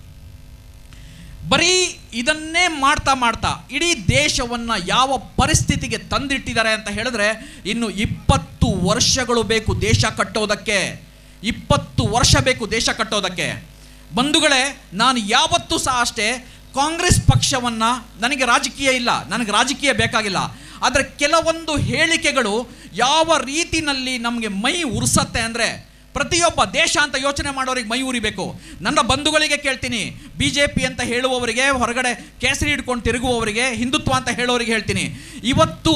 ಬರೀ ಇದನ್ನೇ ಮಾಡ್ತಾ ಮಾಡ್ತಾ ಇಡೀ ದೇಶವನ್ನು ಯಾವ ಪರಿಸ್ಥಿತಿಗೆ ತಂದಿಟ್ಟಿದ್ದಾರೆ ಅಂತ ಹೇಳಿದ್ರೆ ಇನ್ನು ಇಪ್ಪತ್ತು ವರ್ಷಗಳು ಬೇಕು ದೇಶ ಕಟ್ಟೋದಕ್ಕೆ ಇಪ್ಪತ್ತು ವರ್ಷ ಬೇಕು ದೇಶ ಕಟ್ಟೋದಕ್ಕೆ ಬಂಧುಗಳೇ ನಾನು ಯಾವತ್ತೂ ಸಹ ಅಷ್ಟೇ ಕಾಂಗ್ರೆಸ್ ಪಕ್ಷವನ್ನು ನನಗೆ ರಾಜಕೀಯ ಇಲ್ಲ ನನಗೆ ರಾಜಕೀಯ ಬೇಕಾಗಿಲ್ಲ ಆದರೆ ಕೆಲವೊಂದು ಹೇಳಿಕೆಗಳು ಯಾವ ರೀತಿನಲ್ಲಿ ನಮಗೆ ಮೈ ಉರ್ಸತ್ತೆ ಅಂದರೆ ಪ್ರತಿಯೊಬ್ಬ ದೇಶ ಅಂತ ಯೋಚನೆ ಮಾಡೋರಿಗೆ ಮೈ ಉರಿಬೇಕು ನನ್ನ ಬಂಧುಗಳಿಗೆ ಕೇಳ್ತೀನಿ ಬಿ ಜೆ ಪಿ ಅಂತ ಹೇಳುವವರಿಗೆ ಹೊರಗಡೆ ಕೇಸರಿ ಹಿಡ್ಕೊಂಡು ತಿರುಗುವವರಿಗೆ ಹಿಂದುತ್ವ ಅಂತ ಹೇಳೋರಿಗೆ ಹೇಳ್ತೀನಿ ಇವತ್ತು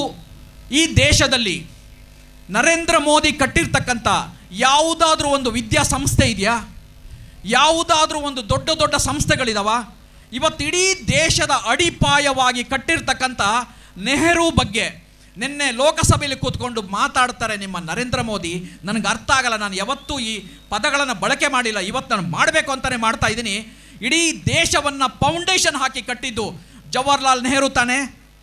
ಈ ದೇಶದಲ್ಲಿ ನರೇಂದ್ರ ಮೋದಿ ಕಟ್ಟಿರ್ತಕ್ಕಂಥ ಯಾವುದಾದ್ರೂ ಒಂದು ವಿದ್ಯಾಸಂಸ್ಥೆ ಇದೆಯಾ ಯಾವುದಾದ್ರೂ ಒಂದು ದೊಡ್ಡ ದೊಡ್ಡ ಸಂಸ್ಥೆಗಳಿದಾವ ಇವತ್ತು ಇಡೀ ದೇಶದ ಅಡಿಪಾಯವಾಗಿ ಕಟ್ಟಿರ್ತಕ್ಕಂಥ ನೆಹರು ಬಗ್ಗೆ ನಿನ್ನೆ ಲೋಕಸಭೆಯಲ್ಲಿ ಕೂತ್ಕೊಂಡು ಮಾತಾಡ್ತಾರೆ ನಿಮ್ಮ ನರೇಂದ್ರ ಮೋದಿ ನನಗೆ ಅರ್ಥ ಆಗಲ್ಲ ನಾನು ಯಾವತ್ತೂ ಈ ಪದಗಳನ್ನು ಬಳಕೆ ಮಾಡಿಲ್ಲ ಇವತ್ತು ನಾನು ಮಾಡಬೇಕು ಅಂತಲೇ ಮಾಡ್ತಾ ಇದ್ದೀನಿ ಇಡೀ ದೇಶವನ್ನು ಫೌಂಡೇಶನ್ ಹಾಕಿ ಕಟ್ಟಿದ್ದು ಜವಾಹರ್ಲಾಲ್ ನೆಹರು ತಾನೇ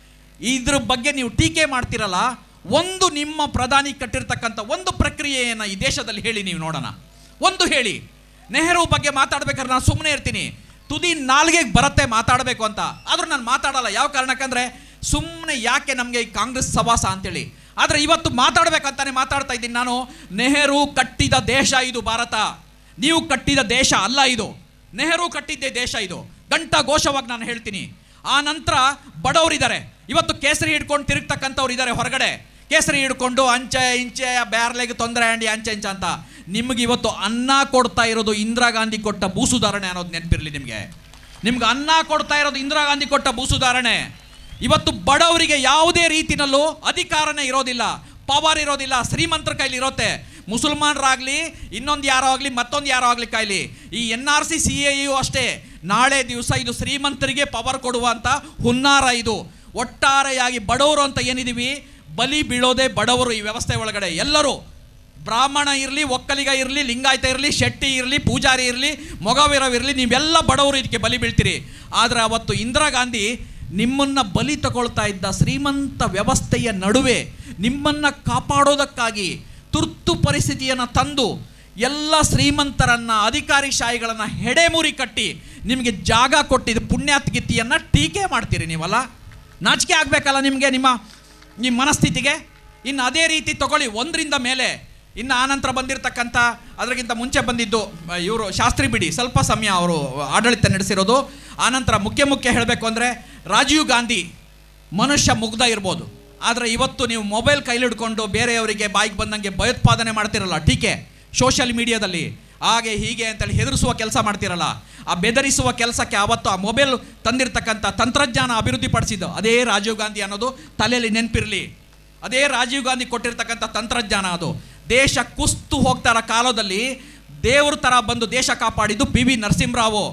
ಇದ್ರ ಬಗ್ಗೆ ನೀವು ಟೀಕೆ ಮಾಡ್ತಿರಲ್ಲ ಒಂದು ನಿಮ್ಮ ಪ್ರಧಾನಿ ಕಟ್ಟಿರ್ತಕ್ಕಂಥ ಒಂದು ಪ್ರಕ್ರಿಯೆಯನ್ನು ಈ ದೇಶದಲ್ಲಿ ಹೇಳಿ ನೀವು ನೋಡೋಣ ಒಂದು ಹೇಳಿ ನೆಹರು ಬಗ್ಗೆ ಮಾತಾಡ್ಬೇಕಾದ್ರೆ ನಾನು ಸುಮ್ಮನೆ ಇರ್ತೀನಿ ತುದಿ ನಾಲ್ಗೆಗೆ ಬರುತ್ತೆ ಮಾತಾಡಬೇಕು ಅಂತ ಆದ್ರೂ ನಾನು ಮಾತಾಡಲ್ಲ ಯಾವ ಕಾರಣಕ್ಕಂದ್ರೆ ಸುಮ್ಮನೆ ಯಾಕೆ ನಮಗೆ ಈ ಕಾಂಗ್ರೆಸ್ ಸವಾಸ ಅಂತೇಳಿ ಆದರೆ ಇವತ್ತು ಮಾತಾಡ್ಬೇಕಂತಾನೆ ಮಾತಾಡ್ತಾ ಇದ್ದೀನಿ ನಾನು ನೆಹರು ಕಟ್ಟಿದ ದೇಶ ಇದು ಭಾರತ ನೀವು ಕಟ್ಟಿದ ದೇಶ ಅಲ್ಲ ಇದು ನೆಹರು ಕಟ್ಟಿದ್ದೇ ದೇಶ ಇದು ಗಂಟ ಘೋಷವಾಗಿ ನಾನು ಹೇಳ್ತೀನಿ ಆ ನಂತರ ಬಡವರಿದ್ದಾರೆ ಇವತ್ತು ಕೇಸರಿ ಹಿಡ್ಕೊಂಡು ತಿರುಗ್ತಕ್ಕಂಥವ್ರು ಇದ್ದಾರೆ ಹೊರಗಡೆ ಕೇಸರಿ ಹಿಡ್ಕೊಂಡು ಅಂಚೆ ಇಂಚೆ ಬ್ಯಾರ್ಲೆಗೆ ತೊಂದರೆ ಅಂಡಿ ಅಂಚೆ ಇಂಚೆ ಅಂತ ನಿಮ್ಗೆ ಇವತ್ತು ಅನ್ನ ಕೊಡ್ತಾ ಇರೋದು ಇಂದಿರಾ ಗಾಂಧಿ ಕೊಟ್ಟ ಭೂಸುಧಾರಣೆ ಅನ್ನೋದು ನೆನಪಿರಲಿ ನಿಮಗೆ ನಿಮ್ಗೆ ಅನ್ನ ಕೊಡ್ತಾ ಇರೋದು ಇಂದಿರಾ ಗಾಂಧಿ ಕೊಟ್ಟ ಭೂಸುಧಾರಣೆ ಇವತ್ತು ಬಡವರಿಗೆ ಯಾವುದೇ ರೀತಿನಲ್ಲೂ ಅಧಿಕಾರನೇ ಇರೋದಿಲ್ಲ ಪವರ್ ಇರೋದಿಲ್ಲ ಶ್ರೀಮಂತರ ಕೈಲಿ ಇರುತ್ತೆ ಮುಸಲ್ಮಾನರಾಗಲಿ ಇನ್ನೊಂದು ಯಾರೋ ಆಗಲಿ ಮತ್ತೊಂದು ಯಾರೋ ಆಗಲಿ ಕಾಯ್ಲಿ ಈ N R C C A ಯು ಅಷ್ಟೇ ನಾಳೆ ದಿವಸ ಇದು ಶ್ರೀಮಂತರಿಗೆ ಪವರ್ ಕೊಡುವಂಥ ಹುನ್ನಾರ ಇದು ಒಟ್ಟಾರೆಯಾಗಿ ಬಡವರು ಅಂತ ಏನಿದೀವಿ ಬಲಿ ಬೀಳೋದೇ ಬಡವರು ಈ ವ್ಯವಸ್ಥೆ ಒಳಗಡೆ ಎಲ್ಲರೂ ಬ್ರಾಹ್ಮಣ ಇರಲಿ ಒಕ್ಕಲಿಗ ಇರಲಿ ಲಿಂಗಾಯತ ಇರಲಿ ಶೆಟ್ಟಿ ಇರಲಿ ಪೂಜಾರಿ ಇರಲಿ ಮೊಗವೀರವ್ ಇರಲಿ ನೀವೆಲ್ಲ ಬಡವರು ಇದಕ್ಕೆ ಬಲಿ ಬೀಳ್ತೀರಿ ಆದರೆ ಅವತ್ತು ಇಂದಿರಾ ಗಾಂಧಿ ನಿಮ್ಮನ್ನ ಬಲಿ ತಗೊಳ್ತಾ ಇದ್ದ ಶ್ರೀಮಂತ ವ್ಯವಸ್ಥೆಯ ನಡುವೆ ನಿಮ್ಮನ್ನ ಕಾಪಾಡೋದಕ್ಕಾಗಿ ತುರ್ತು ಪರಿಸ್ಥಿತಿಯನ್ನು ತಂದು ಎಲ್ಲ ಶ್ರೀಮಂತರನ್ನ ಅಧಿಕಾರಿಶಾಹಿಗಳನ್ನು ಹೆಡೆಮುರಿ ಕಟ್ಟಿ ನಿಮಗೆ ಜಾಗ ಕೊಟ್ಟಿದ್ದು ಪುಣ್ಯಾತ್ಗಿತ್ತಿಯನ್ನು ಟೀಕೆ ಮಾಡ್ತೀರಿ ನೀವಲ್ಲ ನಾಚಿಕೆ ಆಗಬೇಕಲ್ಲ ನಿಮಗೆ ನಿಮ್ಮ ನಿಮ್ಮ ಮನಸ್ಥಿತಿಗೆ ಇನ್ನು ಅದೇ ರೀತಿ ತಗೊಳ್ಳಿ ಒಂದರಿಂದ ಮೇಲೆ ಇನ್ನು ಆನಂತರ ಬಂದಿರತಕ್ಕಂಥ ಅದಕ್ಕಿಂತ ಮುಂಚೆ ಬಂದಿದ್ದು ಇವರು ಶಾಸ್ತ್ರಿ ಬಿಡಿ ಸ್ವಲ್ಪ ಸಮಯ ಅವರು ಆಡಳಿತ ನಡೆಸಿರೋದು ಆನಂತರ ಮುಖ್ಯ ಮುಖ್ಯ ಹೇಳಬೇಕು ಅಂದರೆ ರಾಜೀವ್ ಗಾಂಧಿ ಮನುಷ್ಯ ಮುಗ್ಧ ಇರ್ಬೋದು ಆದರೆ ಇವತ್ತು ನೀವು ಮೊಬೈಲ್ ಕೈಲಿ ಹಿಡ್ಕೊಂಡು ಬೇರೆಯವರಿಗೆ ಬಾಯಿಗೆ ಬಂದಂಗೆ ಭಯೋತ್ಪಾದನೆ ಮಾಡ್ತಿರಲ್ಲ ಟೀಕೆ ಸೋಷಿಯಲ್ ಮೀಡಿಯಾದಲ್ಲಿ ಹಾಗೆ ಹೀಗೆ ಅಂತೇಳಿ ಹೆದರಿಸುವ ಕೆಲಸ ಮಾಡ್ತಿರಲ್ಲ ಆ ಬೆದರಿಸುವ ಕೆಲಸಕ್ಕೆ ಆವತ್ತು ಆ ಮೊಬೈಲ್ ತಂದಿರತಕ್ಕಂಥ ತಂತ್ರಜ್ಞಾನ ಅಭಿವೃದ್ಧಿಪಡಿಸಿದ್ದು ಅದೇ ರಾಜೀವ್ ಗಾಂಧಿ ಅನ್ನೋದು ತಲೆಯಲ್ಲಿ ನೆನಪಿರಲಿ ಅದೇ ರಾಜೀವ್ ಗಾಂಧಿ ಕೊಟ್ಟಿರ್ತಕ್ಕಂಥ ತಂತ್ರಜ್ಞಾನ ಅದು ದೇಶ ಕುಸ್ತು ಹೋಗ್ತಾ ಇರೋ ಕಾಲದಲ್ಲಿ ದೇವ್ರ ಥರ ಬಂದು ದೇಶ ಕಾಪಾಡಿದ್ದು ಪಿ ವಿ ನರಸಿಂಹರಾವು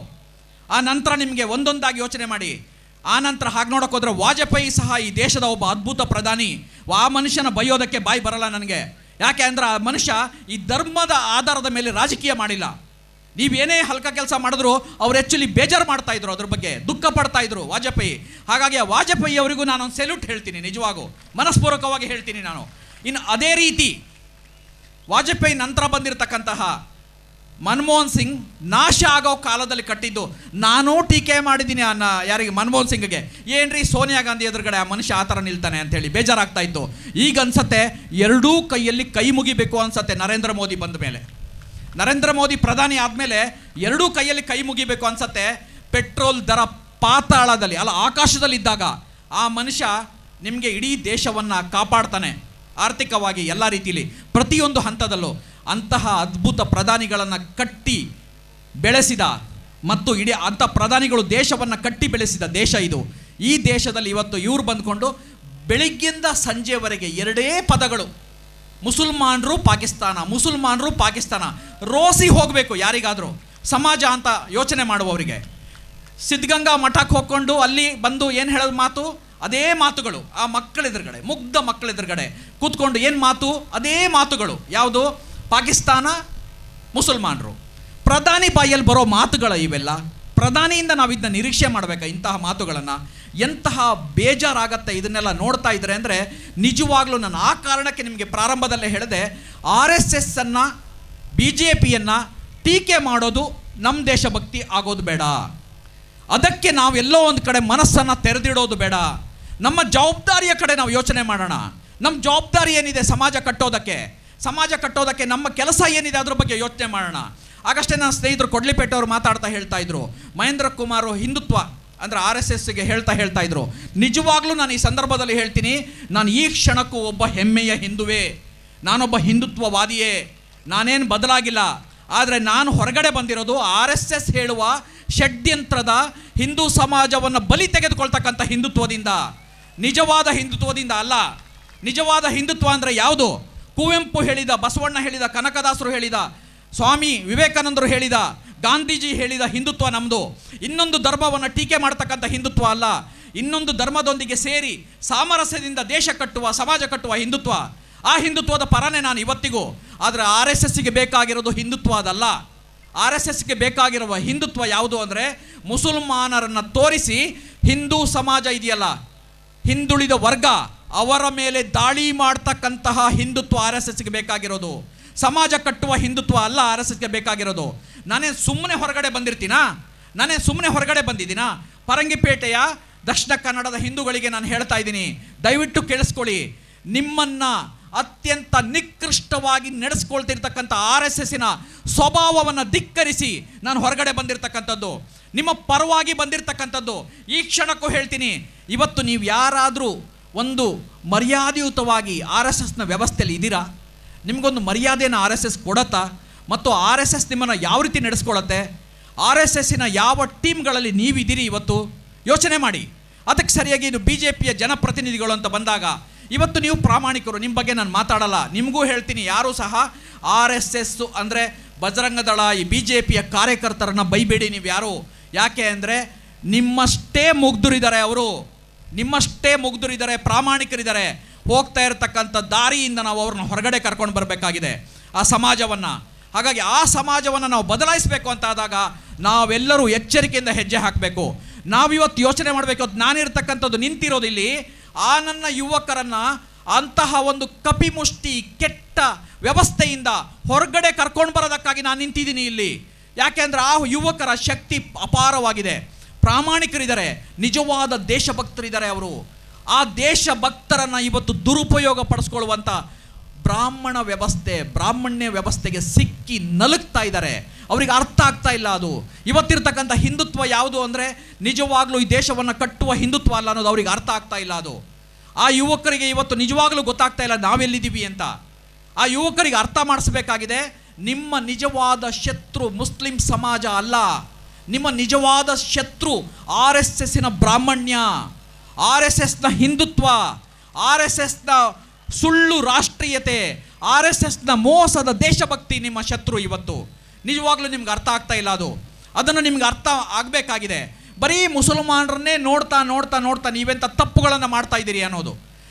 ಆ ನಂತರ ನಿಮಗೆ ಒಂದೊಂದಾಗಿ ಯೋಚನೆ ಮಾಡಿ ಆ ನಂತರ ಹಾಗೆ ನೋಡೋಕೆ ಹೋದ್ರೆ ವಾಜಪೇಯಿ ಸಹ ಈ ದೇಶದ ಒಬ್ಬ ಅದ್ಭುತ ಪ್ರಧಾನಿ ಆ ಮನುಷ್ಯನ ಬೈಯೋದಕ್ಕೆ ಬಾಯಿ ಬರಲ್ಲ ನನಗೆ ಯಾಕೆ ಅಂದ್ರೆ ಆ ಮನುಷ್ಯ ಈ ಧರ್ಮದ ಆಧಾರದ ಮೇಲೆ ರಾಜಕೀಯ ಮಾಡಿಲ್ಲ ನೀವೇನೇ ಹಲ್ಕ ಕೆಲಸ ಮಾಡಿದ್ರು ಅವ್ರು ಆ್ಯಕ್ಚುಲಿ ಬೇಜಾರು ಮಾಡ್ತಾ ಇದ್ರು ಅದ್ರ ಬಗ್ಗೆ ದುಃಖ ಪಡ್ತಾ ಇದ್ರು ವಾಜಪೇಯಿ ಹಾಗಾಗಿ ಆ ವಾಜಪೇಯಿ ಅವರಿಗೂ ನಾನು ಒಂದು ಸೆಲ್ಯೂಟ್ ಹೇಳ್ತೀನಿ ನಿಜವಾಗೂ ಮನಸ್ಪೂರ್ವಕವಾಗಿ ಹೇಳ್ತೀನಿ ನಾನು ಇನ್ನು ಅದೇ ರೀತಿ ವಾಜಪೇಯಿ ನಂತರ ಬಂದಿರತಕ್ಕಂತಹ ಮನಮೋಹನ್ ಸಿಂಗ್ ನಾಶ ಆಗೋ ಕಾಲದಲ್ಲಿ ಕಟ್ಟಿದ್ದು ನಾನು ಟೀಕೆ ಮಾಡಿದ್ದೀನಿ ಅನ್ನ ಯಾರಿಗೆ ಮನಮೋಹನ್ ಸಿಂಗ್ಗೆ ಏನ್ರಿ ಸೋನಿಯಾ ಗಾಂಧಿ ಎದುರುಗಡೆ ಆ ಮನುಷ್ಯ ಆ ಥರ ನಿಲ್ತಾನೆ ಅಂತೇಳಿ ಬೇಜಾರಾಗ್ತಾ ಇತ್ತು ಈಗ ಅನ್ಸತ್ತೆ ಎರಡೂ ಕೈಯಲ್ಲಿ ಕೈ ಮುಗಿಬೇಕು ಅನ್ಸತ್ತೆ ನರೇಂದ್ರ ಮೋದಿ ಬಂದ ಮೇಲೆ ನರೇಂದ್ರ ಮೋದಿ ಪ್ರಧಾನಿ ಆದಮೇಲೆ ಎರಡೂ ಕೈಯಲ್ಲಿ ಕೈ ಮುಗಿಬೇಕು ಅನ್ಸತ್ತೆ ಪೆಟ್ರೋಲ್ ದರ ಪಾತಾಳದಲ್ಲಿ ಅಲ್ಲ ಆಕಾಶದಲ್ಲಿದ್ದಾಗ ಆ ಮನುಷ್ಯ ನಿಮಗೆ ಇಡೀ ದೇಶವನ್ನು ಕಾಪಾಡ್ತಾನೆ ಆರ್ಥಿಕವಾಗಿ ಎಲ್ಲ ರೀತಿಯಲ್ಲಿ ಪ್ರತಿಯೊಂದು ಹಂತದಲ್ಲೂ ಅಂತಹ ಅದ್ಭುತ ಪ್ರಧಾನಿಗಳನ್ನು ಕಟ್ಟಿ ಬೆಳೆಸಿದ ಮತ್ತು ಇಡೀ ಅಂಥ ಪ್ರಧಾನಿಗಳು ದೇಶವನ್ನು ಕಟ್ಟಿ ಬೆಳೆಸಿದ ದೇಶ ಇದು ಈ ದೇಶದಲ್ಲಿ ಇವತ್ತು ಇವ್ರು ಬಂದ್ಕೊಂಡು ಬೆಳಿಗ್ಗಿಂದ ಸಂಜೆವರೆಗೆ ಎರಡೇ ಪದಗಳು ಮುಸಲ್ಮಾನರು ಪಾಕಿಸ್ತಾನ ಮುಸಲ್ಮಾನರು ಪಾಕಿಸ್ತಾನ ರೋಸಿ ಹೋಗಬೇಕು ಯಾರಿಗಾದರೂ ಸಮಾಜ ಅಂತ ಯೋಚನೆ ಮಾಡುವವರಿಗೆ ಸಿದ್ಧಗಂಗಾ ಮಠಕ್ಕೆ ಹೋಗ್ಕೊಂಡು ಅಲ್ಲಿ ಬಂದು ಏನು ಹೇಳೋದು ಮಾತು ಅದೇ ಮಾತುಗಳು ಆ ಮಕ್ಕಳ ಎದುರುಗಡೆ ಮುಗ್ಧ ಮಕ್ಕಳ ಎದುರುಗಡೆ ಕೂತ್ಕೊಂಡು ಏನು ಮಾತು ಅದೇ ಮಾತುಗಳು ಯಾವುದು ಪಾಕಿಸ್ತಾನ ಮುಸಲ್ಮಾನರು ಪ್ರಧಾನಿ ಬಾಯಲ್ಲಿ ಬರೋ ಮಾತುಗಳ ಇವೆಲ್ಲ ಪ್ರಧಾನಿಯಿಂದ ನಾವು ಇದನ್ನ ನಿರೀಕ್ಷೆ ಮಾಡಬೇಕಾ ಇಂತಹ ಮಾತುಗಳನ್ನು ಎಂತಹ ಬೇಜಾರಾಗತ್ತೆ ಇದನ್ನೆಲ್ಲ ನೋಡ್ತಾ ಇದ್ರೆ ಅಂದರೆ ನಿಜವಾಗ್ಲೂ ನಾನು ಆ ಕಾರಣಕ್ಕೆ ನಿಮಗೆ ಪ್ರಾರಂಭದಲ್ಲೇ ಹೇಳಿದೆ ಆರ್ ಎಸ್ ಎಸ್ ಅನ್ನು ಬಿ ಜೆ ಪಿಯನ್ನು ಟೀಕೆ ಮಾಡೋದು ನಮ್ಮ ದೇಶಭಕ್ತಿ ಆಗೋದು ಬೇಡ ಅದಕ್ಕೆ ನಾವು ಎಲ್ಲೋ ಒಂದು ಕಡೆ ಮನಸ್ಸನ್ನು ತೆರೆದಿಡೋದು ಬೇಡ ನಮ್ಮ ಜವಾಬ್ದಾರಿಯ ಕಡೆ ನಾವು ಯೋಚನೆ ಮಾಡೋಣ ನಮ್ಮ ಜವಾಬ್ದಾರಿ ಏನಿದೆ ಸಮಾಜ ಕಟ್ಟೋದಕ್ಕೆ ಸಮಾಜ ಕಟ್ಟೋದಕ್ಕೆ ನಮ್ಮ ಕೆಲಸ ಏನಿದೆ ಅದ್ರ ಬಗ್ಗೆ ಯೋಚನೆ ಮಾಡೋಣ ಆಗಷ್ಟೇ ನನ್ನ ಸ್ನೇಹಿತರು ಕೊಡ್ಲಿಪೇಟೆ ಅವರು ಮಾತಾಡ್ತಾ ಹೇಳ್ತಾ ಇದ್ರು ಮಹೇಂದ್ರ ಕುಮಾರ್ ಹಿಂದುತ್ವ ಅಂದ್ರೆ ಆರ್ ಎಸ್ ಎಸ್ಗೆ ಹೇಳ್ತಾ ಹೇಳ್ತಾ ಇದ್ರು ನಿಜವಾಗ್ಲೂ ನಾನು ಈ ಸಂದರ್ಭದಲ್ಲಿ ಹೇಳ್ತೀನಿ ನಾನು ಈ ಕ್ಷಣಕ್ಕೂ ಒಬ್ಬ ಹೆಮ್ಮೆಯ ಹಿಂದುವೇ ನಾನೊಬ್ಬ ಹಿಂದುತ್ವವಾದಿಯೇ ನಾನೇನು ಬದಲಾಗಿಲ್ಲ ಆದರೆ ನಾನು ಹೊರಗಡೆ ಬಂದಿರೋದು ಆರ್ ಎಸ್ ಎಸ್ ಹೇಳುವ ಷಡ್ಯಂತ್ರದ ಹಿಂದೂ ಸಮಾಜವನ್ನು ಬಲಿ ತೆಗೆದುಕೊಳ್ತಕ್ಕಂಥ ಹಿಂದುತ್ವದಿಂದ ನಿಜವಾದ ಹಿಂದುತ್ವದಿಂದ ಅಲ್ಲ ನಿಜವಾದ ಹಿಂದುತ್ವ ಅಂದರೆ ಯಾವುದು ಕುವೆಂಪು ಹೇಳಿದ ಬಸವಣ್ಣ ಹೇಳಿದ ಕನಕದಾಸರು ಹೇಳಿದ ಸ್ವಾಮಿ ವಿವೇಕಾನಂದರು ಹೇಳಿದ ಗಾಂಧೀಜಿ ಹೇಳಿದ ಹಿಂದುತ್ವ ನಮ್ಮದು ಇನ್ನೊಂದು ಧರ್ಮವನ್ನು ಟೀಕೆ ಮಾಡ್ತಕ್ಕಂಥ ಹಿಂದುತ್ವ ಅಲ್ಲ ಇನ್ನೊಂದು ಧರ್ಮದೊಂದಿಗೆ ಸೇರಿ ಸಾಮರಸ್ಯದಿಂದ ದೇಶ ಕಟ್ಟುವ ಸಮಾಜ ಕಟ್ಟುವ ಹಿಂದುತ್ವ ಆ ಹಿಂದುತ್ವದ ಪರನೇ ನಾನು ಇವತ್ತಿಗೂ ಆದರೆ ಆರ್ ಎಸ್ ಎಸ್ಸಿಗೆ ಬೇಕಾಗಿರೋದು ಹಿಂದುತ್ವ ಅದಲ್ಲ ಆರ್ ಎಸ್ ಎಸ್ಗೆ ಬೇಕಾಗಿರುವ ಹಿಂದುತ್ವ ಯಾವುದು ಅಂದರೆ ಮುಸಲ್ಮಾನರನ್ನು ತೋರಿಸಿ ಹಿಂದೂ ಸಮಾಜ ಇದೆಯಲ್ಲ ಹಿಂದುಳಿದ ವರ್ಗ ಅವರ ಮೇಲೆ ದಾಳಿ ಮಾಡ್ತಕ್ಕಂತಹ ಹಿಂದುತ್ವ ಆರ್ ಎಸ್ ಎಸ್ಗೆ ಬೇಕಾಗಿರೋದು ಸಮಾಜ ಕಟ್ಟುವ ಹಿಂದುತ್ವ ಅಲ್ಲ ಆರ್ ಎಸ್ ಎಸ್ಗೆ ಬೇಕಾಗಿರೋದು ನಾನೇ ಸುಮ್ಮನೆ ಹೊರಗಡೆ ಬಂದಿರ್ತೀನಾ ನಾನೇ ಸುಮ್ಮನೆ ಹೊರಗಡೆ ಬಂದಿದ್ದೀನಾ ಪರಂಗಿಪೇಟೆಯ ದಕ್ಷಿಣ ಕನ್ನಡದ ಹಿಂದೂಗಳಿಗೆ ನಾನು ಹೇಳ್ತಾ ಇದ್ದೀನಿ ದಯವಿಟ್ಟು ಕೇಳಿಸ್ಕೊಳ್ಳಿ ನಿಮ್ಮನ್ನ ಅತ್ಯಂತ ನಿಕೃಷ್ಟವಾಗಿ ನಡೆಸ್ಕೊಳ್ತಿರ್ತಕ್ಕಂಥ ಆರ್ ಎಸ್ ಎಸ್ಸಿನ ಸ್ವಭಾವವನ್ನು ಧಿಕ್ಕರಿಸಿ ನಾನು ಹೊರಗಡೆ ಬಂದಿರತಕ್ಕಂಥದ್ದು ನಿಮ್ಮ ಪರವಾಗಿ ಬಂದಿರತಕ್ಕಂಥದ್ದು ಈ ಕ್ಷಣಕ್ಕೂ ಹೇಳ್ತೀನಿ ಇವತ್ತು ನೀವು ಯಾರಾದರೂ ಒಂದು ಮರ್ಯಾದೆಯುತವಾಗಿ ಆರ್ ಎಸ್ ಎಸ್ನ ವ್ಯವಸ್ಥೆಯಲ್ಲಿ ಇದ್ದೀರಾ ನಿಮಗೊಂದು ಮರ್ಯಾದೆನ ಆರ್ ಎಸ್ ಎಸ್ ಕೊಡತ್ತಾ ಮತ್ತು ಆರ್ ಎಸ್ ಎಸ್ ನಿಮ್ಮನ್ನು ಯಾವ ರೀತಿ ನಡೆಸ್ಕೊಳತ್ತೆ ಆರ್ ಎಸ್ ಎಸ್ಸಿನ ಯಾವ ಟೀಮ್ಗಳಲ್ಲಿ ನೀವಿದ್ದೀರಿ ಇವತ್ತು ಯೋಚನೆ ಮಾಡಿ ಅದಕ್ಕೆ ಸರಿಯಾಗಿ ಇದು ಬಿ ಜೆ ಪಿಯ ಜನಪ್ರತಿನಿಧಿಗಳು ಅಂತ ಬಂದಾಗ ಇವತ್ತು ನೀವು ಪ್ರಾಮಾಣಿಕರು ನಿಮ್ಮ ಬಗ್ಗೆ ನಾನು ಮಾತಾಡಲ್ಲ ನಿಮಗೂ ಹೇಳ್ತೀನಿ ಯಾರೂ ಸಹ ಆರ್ ಎಸ್ ಎಸ್ ಅಂದರೆ ಬಜರಂಗದಳ ಈ ಬಿ ಜೆ ಪಿಯ ಕಾರ್ಯಕರ್ತರನ್ನ ಬೈಬೇಡಿ ನೀವು ಯಾರು ಯಾಕೆ ಅಂದರೆ ನಿಮ್ಮಷ್ಟೇ ಮುಗ್ಧರಿದ್ದಾರೆ ಅವರು ನಿಮ್ಮಷ್ಟೇ ಮುಗ್ಧರಿದ್ದಾರೆ ಪ್ರಾಮಾಣಿಕರಿದ್ದಾರೆ ಹೋಗ್ತಾ ಇರತಕ್ಕಂಥ ದಾರಿಯಿಂದ ನಾವು ಅವ್ರನ್ನ ಹೊರಗಡೆ ಕರ್ಕೊಂಡು ಬರಬೇಕಾಗಿದೆ ಆ ಸಮಾಜವನ್ನು ಹಾಗಾಗಿ ಆ ಸಮಾಜವನ್ನು ನಾವು ಬದಲಾಯಿಸಬೇಕು ಅಂತ ಆದಾಗ ನಾವೆಲ್ಲರೂ ಎಚ್ಚರಿಕೆಯಿಂದ ಹೆಜ್ಜೆ ಹಾಕಬೇಕು ನಾವಿವತ್ತು ಯೋಚನೆ ಮಾಡಬೇಕು ನಾನಿರ್ತಕ್ಕಂಥದ್ದು ನಿಂತಿರೋದು ಇಲ್ಲಿ ಆ ನನ್ನ ಯುವಕರನ್ನ ಅಂತಹ ಒಂದು ಕಪಿಮುಷ್ಟಿ ಕೆಟ್ಟ ವ್ಯವಸ್ಥೆಯಿಂದ ಹೊರಗಡೆ ಕರ್ಕೊಂಡು ಬರೋದಕ್ಕಾಗಿ ನಾನು ನಿಂತಿದ್ದೀನಿ ಇಲ್ಲಿ ಯಾಕೆಂದ್ರೆ ಆ ಯುವಕರ ಶಕ್ತಿ ಅಪಾರವಾಗಿದೆ ಪ್ರಾಮಾಣಿಕರಿದ್ದಾರೆ ನಿಜವಾದ ದೇಶಭಕ್ತರಿದ್ದಾರೆ ಅವರು ಆ ದೇಶಭಕ್ತರನ್ನ ಇವತ್ತು ದುರುಪಯೋಗ ಪಡಿಸ್ಕೊಳ್ಳುವಂಥ ಬ್ರಾಹ್ಮಣ ವ್ಯವಸ್ಥೆ ಬ್ರಾಹ್ಮಣ್ಯ ವ್ಯವಸ್ಥೆಗೆ ಸಿಕ್ಕಿ ನಲುಗ್ತಾ ಇದ್ದಾರೆ ಅವರಿಗೆ ಅರ್ಥ ಆಗ್ತಾ ಇಲ್ಲ ಅದು ಇವತ್ತಿರ್ತಕ್ಕಂಥ ಹಿಂದುತ್ವ ಯಾವುದು ಅಂದರೆ ನಿಜವಾಗ್ಲೂ ಈ ದೇಶವನ್ನು ಕಟ್ಟುವ ಹಿಂದುತ್ವ ಅಲ್ಲ ಅನ್ನೋದು ಅವ್ರಿಗೆ ಅರ್ಥ ಆಗ್ತಾ ಇಲ್ಲ ಅದು ಆ ಯುವಕರಿಗೆ ಇವತ್ತು ನಿಜವಾಗ್ಲೂ ಗೊತ್ತಾಗ್ತಾ ಇಲ್ಲ ನಾವೆಲ್ಲಿದ್ದೀವಿ ಅಂತ ಆ ಯುವಕರಿಗೆ ಅರ್ಥ ಮಾಡಿಸ್ಬೇಕಾಗಿದೆ ನಿಮ್ಮ ನಿಜವಾದ ಶತ್ರು ಮುಸ್ಲಿಂ ಸಮಾಜ ಅಲ್ಲ ನಿಮ್ಮ ನಿಜವಾದ ಶತ್ರು ಆರ್ ಎಸ್ ಎಸ್ಸಿನ ಬ್ರಾಹ್ಮಣ್ಯ ಆರ್ ಎಸ್ ಎಸ್ನ ಹಿಂದುತ್ವ ಆರ್ ಎಸ್ ಎಸ್ನ ಸುಳ್ಳು ರಾಷ್ಟ್ರೀಯತೆ ಆರ್ ಎಸ್ ಎಸ್ನ ಮೋಸದ ದೇಶಭಕ್ತಿ ನಿಮ್ಮ ಶತ್ರು ಇವತ್ತು ನಿಜವಾಗ್ಲೂ ನಿಮ್ಗೆ ಅರ್ಥ ಆಗ್ತಾ ಇಲ್ಲ ಅದು ಅದನ್ನು ನಿಮ್ಗೆ ಅರ್ಥ ಆಗಬೇಕಾಗಿದೆ ಬರೀ ಮುಸಲ್ಮಾನರನ್ನೇ ನೋಡ್ತಾ ನೋಡ್ತಾ ನೋಡ್ತಾ ನೀವೆಂಥ ತಪ್ಪುಗಳನ್ನು ಮಾಡ್ತಾ ಇದ್ದೀರಿ ಅನ್ನೋದು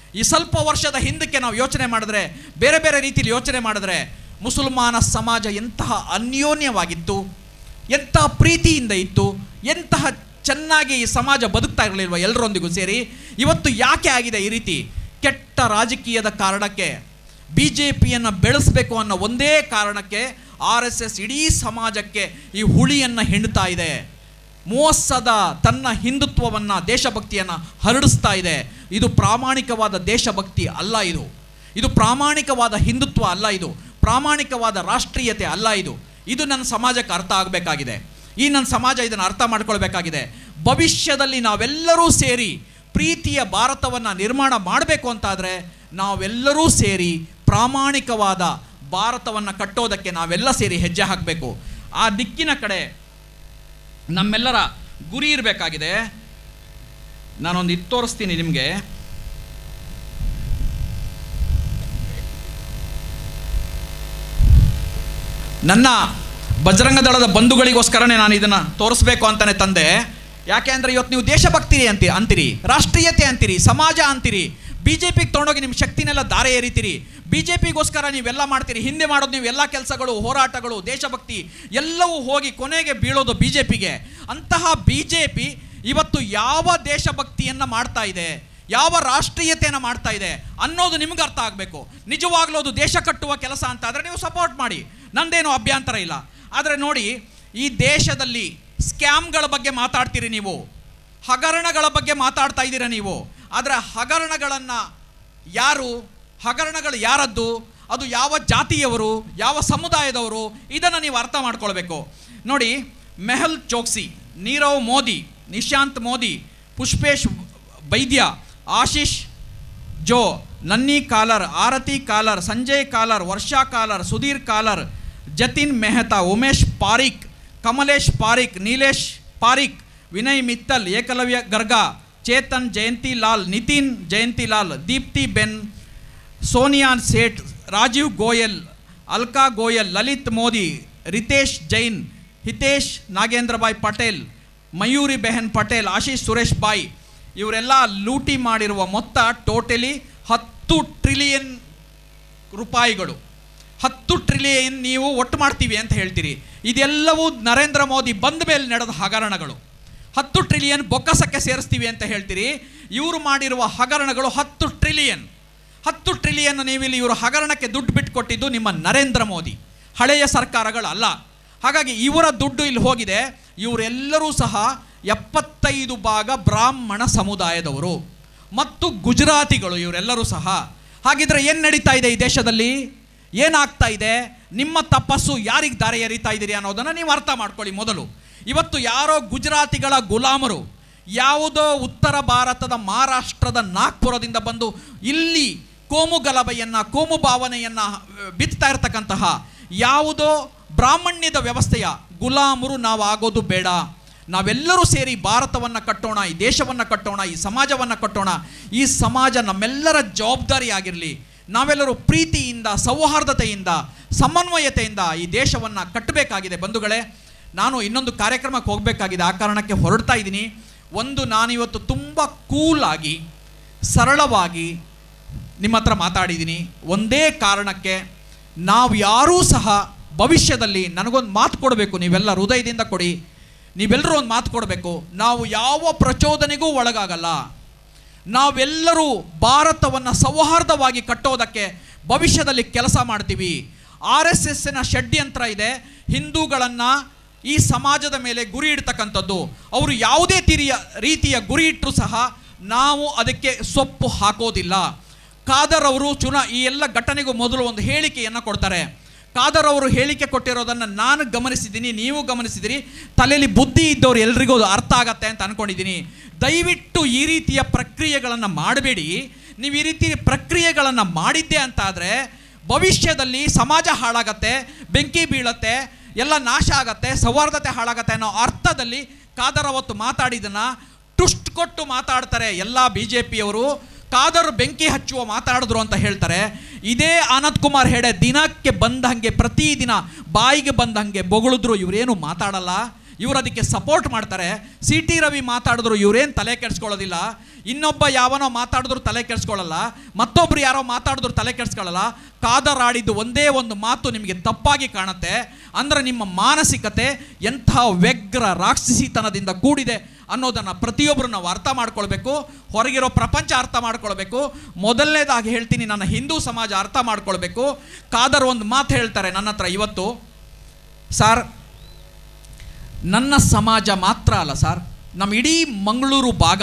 ಈ ಸ್ವಲ್ಪ ವರ್ಷದ ಹಿಂದಕ್ಕೆ ನಾವು ಯೋಚನೆ ಮಾಡಿದ್ರೆ ಬೇರೆ ಬೇರೆ ರೀತಿಯಲ್ಲಿ ಯೋಚನೆ ಮಾಡಿದ್ರೆ ಮುಸಲ್ಮಾನ ಸಮಾಜ ಎಂತಹ ಅನ್ಯೋನ್ಯವಾಗಿತ್ತು ಎಂತಹ ಪ್ರೀತಿಯಿಂದ ಇತ್ತು ಎಂತಹ ಚೆನ್ನಾಗಿ ಈ ಸಮಾಜ ಬದುಕ್ತಾ ಇರಲಿಲ್ವ ಎಲ್ಲರೊಂದಿಗೂ ಸೇರಿ ಇವತ್ತು ಯಾಕೆ ಆಗಿದೆ ಈ ರೀತಿ ಕೆಟ್ಟ ರಾಜಕೀಯದ ಕಾರಣಕ್ಕೆ ಬಿ ಜೆ ಪಿಯನ್ನು ಬೆಳೆಸಬೇಕು ಅನ್ನೋ ಒಂದೇ ಕಾರಣಕ್ಕೆ ಆರ್ ಎಸ್ ಎಸ್ ಇಡೀ ಸಮಾಜಕ್ಕೆ ಈ ಹುಳಿಯನ್ನು ಹಿಂಡ್ತಾ ಇದೆ ಮೋಸದ ತನ್ನ ಹಿಂದುತ್ವವನ್ನು ದೇಶಭಕ್ತಿಯನ್ನು ಹರಡಿಸ್ತಾ ಇದೆ ಇದು ಪ್ರಾಮಾಣಿಕವಾದ ದೇಶಭಕ್ತಿ ಅಲ್ಲ ಇದು ಇದು ಪ್ರಾಮಾಣಿಕವಾದ ಹಿಂದುತ್ವ ಅಲ್ಲ ಇದು ಪ್ರಾಮಾಣಿಕವಾದ ರಾಷ್ಟ್ರೀಯತೆ ಅಲ್ಲ ಇದು ಇದು ನನ್ನ ಸಮಾಜಕ್ಕೆ ಅರ್ಥ ಆಗಬೇಕಾಗಿದೆ ಈ ನನ್ನ ಸಮಾಜ ಇದನ್ನು ಅರ್ಥ ಮಾಡ್ಕೊಳ್ಬೇಕಾಗಿದೆ ಭವಿಷ್ಯದಲ್ಲಿ ನಾವೆಲ್ಲರೂ ಸೇರಿ ಪ್ರೀತಿಯ ಭಾರತವನ್ನು ನಿರ್ಮಾಣ ಮಾಡಬೇಕು ಅಂತಾದರೆ ನಾವೆಲ್ಲರೂ ಸೇರಿ ಪ್ರಾಮಾಣಿಕವಾದ ಭಾರತವನ್ನು ಕಟ್ಟೋದಕ್ಕೆ ನಾವೆಲ್ಲ ಸೇರಿ ಹೆಜ್ಜೆ ಹಾಕಬೇಕು ಆ ದಿಕ್ಕಿನ ಕಡೆ ನಮ್ಮೆಲ್ಲರ ಗುರಿ ಇರಬೇಕಾಗಿದೆ ನಾನೊಂದು ಇದು ತೋರಿಸ್ತೀನಿ ನಿಮಗೆ ನನ್ನ ಬಜರಂಗ ದಳದ ಬಂಧುಗಳಿಗೋಸ್ಕರನೇ ನಾನು ಇದನ್ನು ತೋರಿಸ್ಬೇಕು ಅಂತಾನೆ ತಂದೆ ಯಾಕೆ ಅಂದರೆ ಇವತ್ತು ನೀವು ದೇಶಭಕ್ತಿ ಅಂತೀರಿ ಅಂತೀರಿ ರಾಷ್ಟ್ರೀಯತೆ ಅಂತೀರಿ ಸಮಾಜ ಅಂತೀರಿ ಬಿ ಜೆ ಪಿಗೆ ತೊಗೊಂಡೋಗಿ ನಿಮ್ಮ ಶಕ್ತಿನೆಲ್ಲ ದಾರೆ ಏರಿತೀರಿ ಬಿ ಜೆ ಪಿಗೋಸ್ಕರ ನೀವೆಲ್ಲ ಮಾಡ್ತೀರಿ ಹಿಂದೆ ಮಾಡೋದು ನೀವು ಎಲ್ಲ ಕೆಲಸಗಳು ಹೋರಾಟಗಳು ದೇಶಭಕ್ತಿ ಎಲ್ಲವೂ ಹೋಗಿ ಕೊನೆಗೆ ಬೀಳೋದು ಬಿ ಜೆ ಪಿಗೆ ಅಂತಹ ಬಿ ಜೆ ಪಿ ಇವತ್ತು ಯಾವ ದೇಶಭಕ್ತಿಯನ್ನು ಮಾಡ್ತಾ ಇದೆ ಯಾವ ರಾಷ್ಟ್ರೀಯತೆಯನ್ನು ಮಾಡ್ತಾ ಇದೆ ಅನ್ನೋದು ನಿಮ್ಗೆ ಅರ್ಥ ಆಗಬೇಕು ನಿಜವಾಗ್ಲೂ ಅದು ದೇಶ ಕಟ್ಟುವ ಕೆಲಸ ಅಂತ ಆದರೆ ನೀವು ಸಪೋರ್ಟ್ ಮಾಡಿ ನಂದೇನು ಅಭ್ಯಂತರ ಇಲ್ಲ ಆದರೆ ನೋಡಿ ಈ ದೇಶದಲ್ಲಿ ಸ್ಕ್ಯಾಮ್ಗಳ ಬಗ್ಗೆ ಮಾತಾಡ್ತೀರಿ ನೀವು ಹಗರಣಗಳ ಬಗ್ಗೆ ಮಾತಾಡ್ತಾ ಇದ್ದೀರಾ ನೀವು ಆದರೆ ಹಗರಣಗಳನ್ನು ಯಾರು ಹಗರಣಗಳು ಯಾರದ್ದು ಅದು ಯಾವ ಜಾತಿಯವರು ಯಾವ ಸಮುದಾಯದವರು ಇದನ್ನು ನೀವು ಅರ್ಥ ಮಾಡ್ಕೊಳ್ಬೇಕು ನೋಡಿ ಮೆಹಲ್ ಚೋಕ್ಸಿ ನೀರವ್ ಮೋದಿ ನಿಶಾಂತ್ ಮೋದಿ ಪುಷ್ಪೇಶ್ ವೈದ್ಯ ಆಶೀಶ್ ಜೋ ನನ್ನಿ ಕಾಲರ್ ಆರತಿ ಕಾಲರ್ ಸಂಜಯ್ ಕಾಲರ್ ವರ್ಷಾ ಕಾಲರ್ ಸುಧೀರ್ ಕಾಲರ್ ಜತಿನ್ ಮೆಹ್ತಾ ಉಮೇಶ್ ಪಾರಿಕ್ ಕಮಲೇಶ್ ಪಾರಿಕ್ ನೀಲೇಶ್ ಪಾರಿಕ್ ವಿನಯ್ ಮಿತ್ತಲ್ ಏಕಲವ್ಯ ಗರ್ಗಾ ಚೇತನ್ ಜಯಂತಿ ಲಾಲ್ ನಿತಿನ್ ಜಯಂತಿ ಲಾಲ್ ದೀಪ್ತಿ ಬೆನ್ ಸೋನಿಯಾ ಸೇಠ್ ರಾಜೀವ್ ಗೋಯಲ್ ಅಲ್ಕಾ ಗೋಯಲ್ ಲಲಿತ್ ಮೋದಿ ರಿತೇಶ್ ಜೈನ್ ಹಿತೇಶ್ ನಾಗೇಂದ್ರಬಾಯ್ ಪಟೇಲ್ ಮಯೂರಿ ಬೆಹನ್ ಪಟೇಲ್ ಆಶೀಶ್ ಸುರೇಶ್ ಬಾಯ್ ಇವರೆಲ್ಲ ಲೂಟಿ ಮಾಡಿರುವ ಮೊತ್ತ ಟೋಟಲಿ ಹತ್ತು ಟ್ರಿಲಿಯನ್ ರೂಪಾಯಿಗಳು ಹತ್ತು ಟ್ರಿಲಿಯನ್ ನೀವು ಒಟ್ಟು ಮಾಡ್ತೀವಿ ಅಂತ ಹೇಳ್ತೀರಿ ಇದೆಲ್ಲವೂ ನರೇಂದ್ರ ಮೋದಿ ಬಂದ ಮೇಲೆ ನಡೆದ ಹಗರಣಗಳು ಹತ್ತು ಟ್ರಿಲಿಯನ್ ಬೊಕ್ಕಸಕ್ಕೆ ಸೇರಿಸ್ತೀವಿ ಅಂತ ಹೇಳ್ತೀರಿ ಇವರು ಮಾಡಿರುವ ಹಗರಣಗಳು ಹತ್ತು ಟ್ರಿಲಿಯನ್ ಹತ್ತು ಟ್ರಿಲಿಯನ್ ನೀವಿಲ್ಲಿ ಇವರು ಹಗರಣಕ್ಕೆ ದುಡ್ಡು ಬಿಟ್ಟುಕೊಟ್ಟಿದ್ದು ನಿಮ್ಮ ನರೇಂದ್ರ ಮೋದಿ ಹಳೆಯ ಸರ್ಕಾರಗಳಲ್ಲ ಹಾಗಾಗಿ ಇವರ ದುಡ್ಡು ಇಲ್ಲಿ ಹೋಗಿದೆ ಇವರೆಲ್ಲರೂ ಸಹ ಎಪ್ಪತ್ತೈದು ಭಾಗ ಬ್ರಾಹ್ಮಣ ಸಮುದಾಯದವರು ಮತ್ತು ಗುಜರಾತಿಗಳು ಇವರೆಲ್ಲರೂ ಸಹ ಹಾಗಿದ್ರೆ ಏನು ನಡೀತಾ ಇದೆ ಈ ದೇಶದಲ್ಲಿ ಏನಾಗ್ತಾ ಇದೆ ನಿಮ್ಮ ತಪಸ್ಸು ಯಾರಿಗೆ ದಾರಿ ಎರಿತಾ ಇದ್ದೀರಿ ಅನ್ನೋದನ್ನು ನೀವು ಅರ್ಥ ಮಾಡ್ಕೊಳ್ಳಿ ಮೊದಲು ಇವತ್ತು ಯಾರೋ ಗುಜರಾತಿಗಳ ಗುಲಾಮರು ಯಾವುದೋ ಉತ್ತರ ಭಾರತದ ಮಹಾರಾಷ್ಟ್ರದ ನಾಗ್ಪುರದಿಂದ ಬಂದು ಇಲ್ಲಿ ಕೋಮು ಗಲಭೆಯನ್ನು ಕೋಮು ಭಾವನೆಯನ್ನು ಬಿತ್ತಾ ಇರತಕ್ಕಂತಹ ಯಾವುದೋ ಬ್ರಾಹ್ಮಣ್ಯದ ವ್ಯವಸ್ಥೆಯ ಗುಲಾಮರು ನಾವು ಆಗೋದು ಬೇಡ ನಾವೆಲ್ಲರೂ ಸೇರಿ ಭಾರತವನ್ನು ಕಟ್ಟೋಣ ಈ ದೇಶವನ್ನು ಕಟ್ಟೋಣ ಈ ಸಮಾಜವನ್ನು ಕಟ್ಟೋಣ ಈ ಸಮಾಜ ನಮ್ಮೆಲ್ಲರ ಜವಾಬ್ದಾರಿ ಆಗಿರಲಿ ನಾವೆಲ್ಲರೂ ಪ್ರೀತಿಯಿಂದ ಸೌಹಾರ್ದತೆಯಿಂದ ಸಮನ್ವಯತೆಯಿಂದ ಈ ದೇಶವನ್ನು ಕಟ್ಟಬೇಕಾಗಿದೆ ಬಂಧುಗಳೇ ನಾನು ಇನ್ನೊಂದು ಕಾರ್ಯಕ್ರಮಕ್ಕೆ ಹೋಗಬೇಕಾಗಿದೆ ಆ ಕಾರಣಕ್ಕೆ ಹೊರಡ್ತಾ ಇದ್ದೀನಿ ಒಂದು ನಾನಿವತ್ತು ತುಂಬ ಕೂಲಾಗಿ ಸರಳವಾಗಿ ನಿಮ್ಮ ಹತ್ರ ಮಾತಾಡಿದ್ದೀನಿ ಒಂದೇ ಕಾರಣಕ್ಕೆ ನಾವು ಯಾರೂ ಸಹ ಭವಿಷ್ಯದಲ್ಲಿ ನನಗೊಂದು ಮಾತು ಕೊಡಬೇಕು ನೀವೆಲ್ಲ ಹೃದಯದಿಂದ ಕೊಡಿ ನೀವೆಲ್ಲರೂ ಒಂದು ಮಾತು ಕೊಡಬೇಕು ನಾವು ಯಾವ ಪ್ರಚೋದನೆಗೂ ಒಳಗಾಗಲ್ಲ ನಾವೆಲ್ಲರೂ ಭಾರತವನ್ನು ಸೌಹಾರ್ದವಾಗಿ ಕಟ್ಟೋದಕ್ಕೆ ಭವಿಷ್ಯದಲ್ಲಿ ಕೆಲಸ ಮಾಡ್ತೀವಿ ಆರ್ ಎಸ್ ಎಸ್ಸಿನ ಷಡ್ಯಂತ್ರ ಇದೆ ಹಿಂದೂಗಳನ್ನು ಈ ಸಮಾಜದ ಮೇಲೆ ಗುರಿ ಇಡ್ತಕ್ಕಂಥದ್ದು ಅವರು ಯಾವುದೇ ತಿರಿಯ ರೀತಿಯ ಗುರಿ ಇಟ್ಟರೂ ಸಹ ನಾವು ಅದಕ್ಕೆ ಸೊಪ್ಪು ಹಾಕೋದಿಲ್ಲ ಖಾದರ್ ಅವರು ಚುನಾ ಈ ಎಲ್ಲ ಘಟನೆಗೂ ಮೊದಲು ಒಂದು ಹೇಳಿಕೆಯನ್ನು ಕೊಡ್ತಾರೆ ಖಾದರ್ ಅವರು ಹೇಳಿಕೆ ಕೊಟ್ಟಿರೋದನ್ನು ನಾನು ಗಮನಿಸಿದ್ದೀನಿ ನೀವು ಗಮನಿಸಿದಿರಿ ತಲೆಯಲ್ಲಿ ಬುದ್ಧಿ ಇದ್ದವ್ರು ಎಲ್ರಿಗೂ ಅದು ಅರ್ಥ ಆಗತ್ತೆ ಅಂತ ಅನ್ಕೊಂಡಿದ್ದೀನಿ ದಯವಿಟ್ಟು ಈ ರೀತಿಯ ಪ್ರಕ್ರಿಯೆಗಳನ್ನು ಮಾಡಬೇಡಿ ನೀವು ಈ ರೀತಿ ಪ್ರಕ್ರಿಯೆಗಳನ್ನು ಮಾಡಿದ್ದೆ ಅಂತ ಆದರೆ ಭವಿಷ್ಯದಲ್ಲಿ ಸಮಾಜ ಹಾಳಾಗತ್ತೆ ಬೆಂಕಿ ಬೀಳತ್ತೆ ಎಲ್ಲ ನಾಶ ಆಗತ್ತೆ ಸೌಹಾರ್ದತೆ ಹಾಳಾಗತ್ತೆ ಅನ್ನೋ ಅರ್ಥದಲ್ಲಿ ಖಾದರ್ ಅವತ್ತು ಮಾತಾಡಿದನ್ನ ಟುಸ್ಟ್ ಕೊಟ್ಟು ಮಾತಾಡ್ತಾರೆ ಎಲ್ಲ ಬಿ ಜೆ ಪಿಯವರು ಕಾದರು ಬೆಂಕಿ ಹಚ್ಚುವ ಮಾತಾಡಿದ್ರು ಅಂತ ಹೇಳ್ತಾರೆ ಇದೇ ಆನಂದ್ ಕುಮಾರ್ ಹೆಡೆ ದಿನಕ್ಕೆ ಬಂದಂಗೆ ಪ್ರತಿದಿನ ಬಾಯಿಗೆ ಬಂದಂಗೆ ಬೊಗಳಿದ್ರು ಇವರೇನು ಮಾತಾಡಲ್ಲ ಇವರು ಅದಕ್ಕೆ ಸಪೋರ್ಟ್ ಮಾಡ್ತಾರೆ ಸಿ ಟಿ ರವಿ ಮಾತಾಡಿದ್ರು ಇವರೇನು ತಲೆ ಕೆಡಿಸ್ಕೊಳ್ಳೋದಿಲ್ಲ ಇನ್ನೊಬ್ಬ ಯಾವನೋ ಮಾತಾಡಿದ್ರು ತಲೆ ಕೆಡಿಸ್ಕೊಳ್ಳಲ್ಲ ಮತ್ತೊಬ್ರು ಯಾರೋ ಮಾತಾಡಿದ್ರು ತಲೆ ಕೆಡಿಸ್ಕೊಳ್ಳಲ್ಲ ಕಾದರ್ ಆಡಿದ್ದು ಒಂದೇ ಒಂದು ಮಾತು ನಿಮಗೆ ತಪ್ಪಾಗಿ ಕಾಣುತ್ತೆ ಅಂದ್ರೆ ನಿಮ್ಮ ಮಾನಸಿಕತೆ ಎಂಥ ವ್ಯಗ್ರ ರಾಕ್ಷಸಿತನದಿಂದ ಕೂಡಿದೆ ಅನ್ನೋದನ್ನು ಪ್ರತಿಯೊಬ್ಬರು ನಾವು ಅರ್ಥ ಮಾಡ್ಕೊಳ್ಬೇಕು ಹೊರಗಿರೋ ಪ್ರಪಂಚ ಅರ್ಥ ಮಾಡ್ಕೊಳ್ಬೇಕು ಮೊದಲನೇದಾಗಿ ಹೇಳ್ತೀನಿ ನನ್ನ ಹಿಂದೂ ಸಮಾಜ ಅರ್ಥ ಮಾಡ್ಕೊಳ್ಬೇಕು ಕಾದರ್ ಒಂದು ಮಾತು ಹೇಳ್ತಾರೆ ನನ್ನ ಹತ್ರ ಇವತ್ತು ಸರ್ ನನ್ನ ಸಮಾಜ ಮಾತ್ರ ಅಲ್ಲ ಸರ್ ನಮ್ಮ ಇಡೀ ಮಂಗಳೂರು ಭಾಗ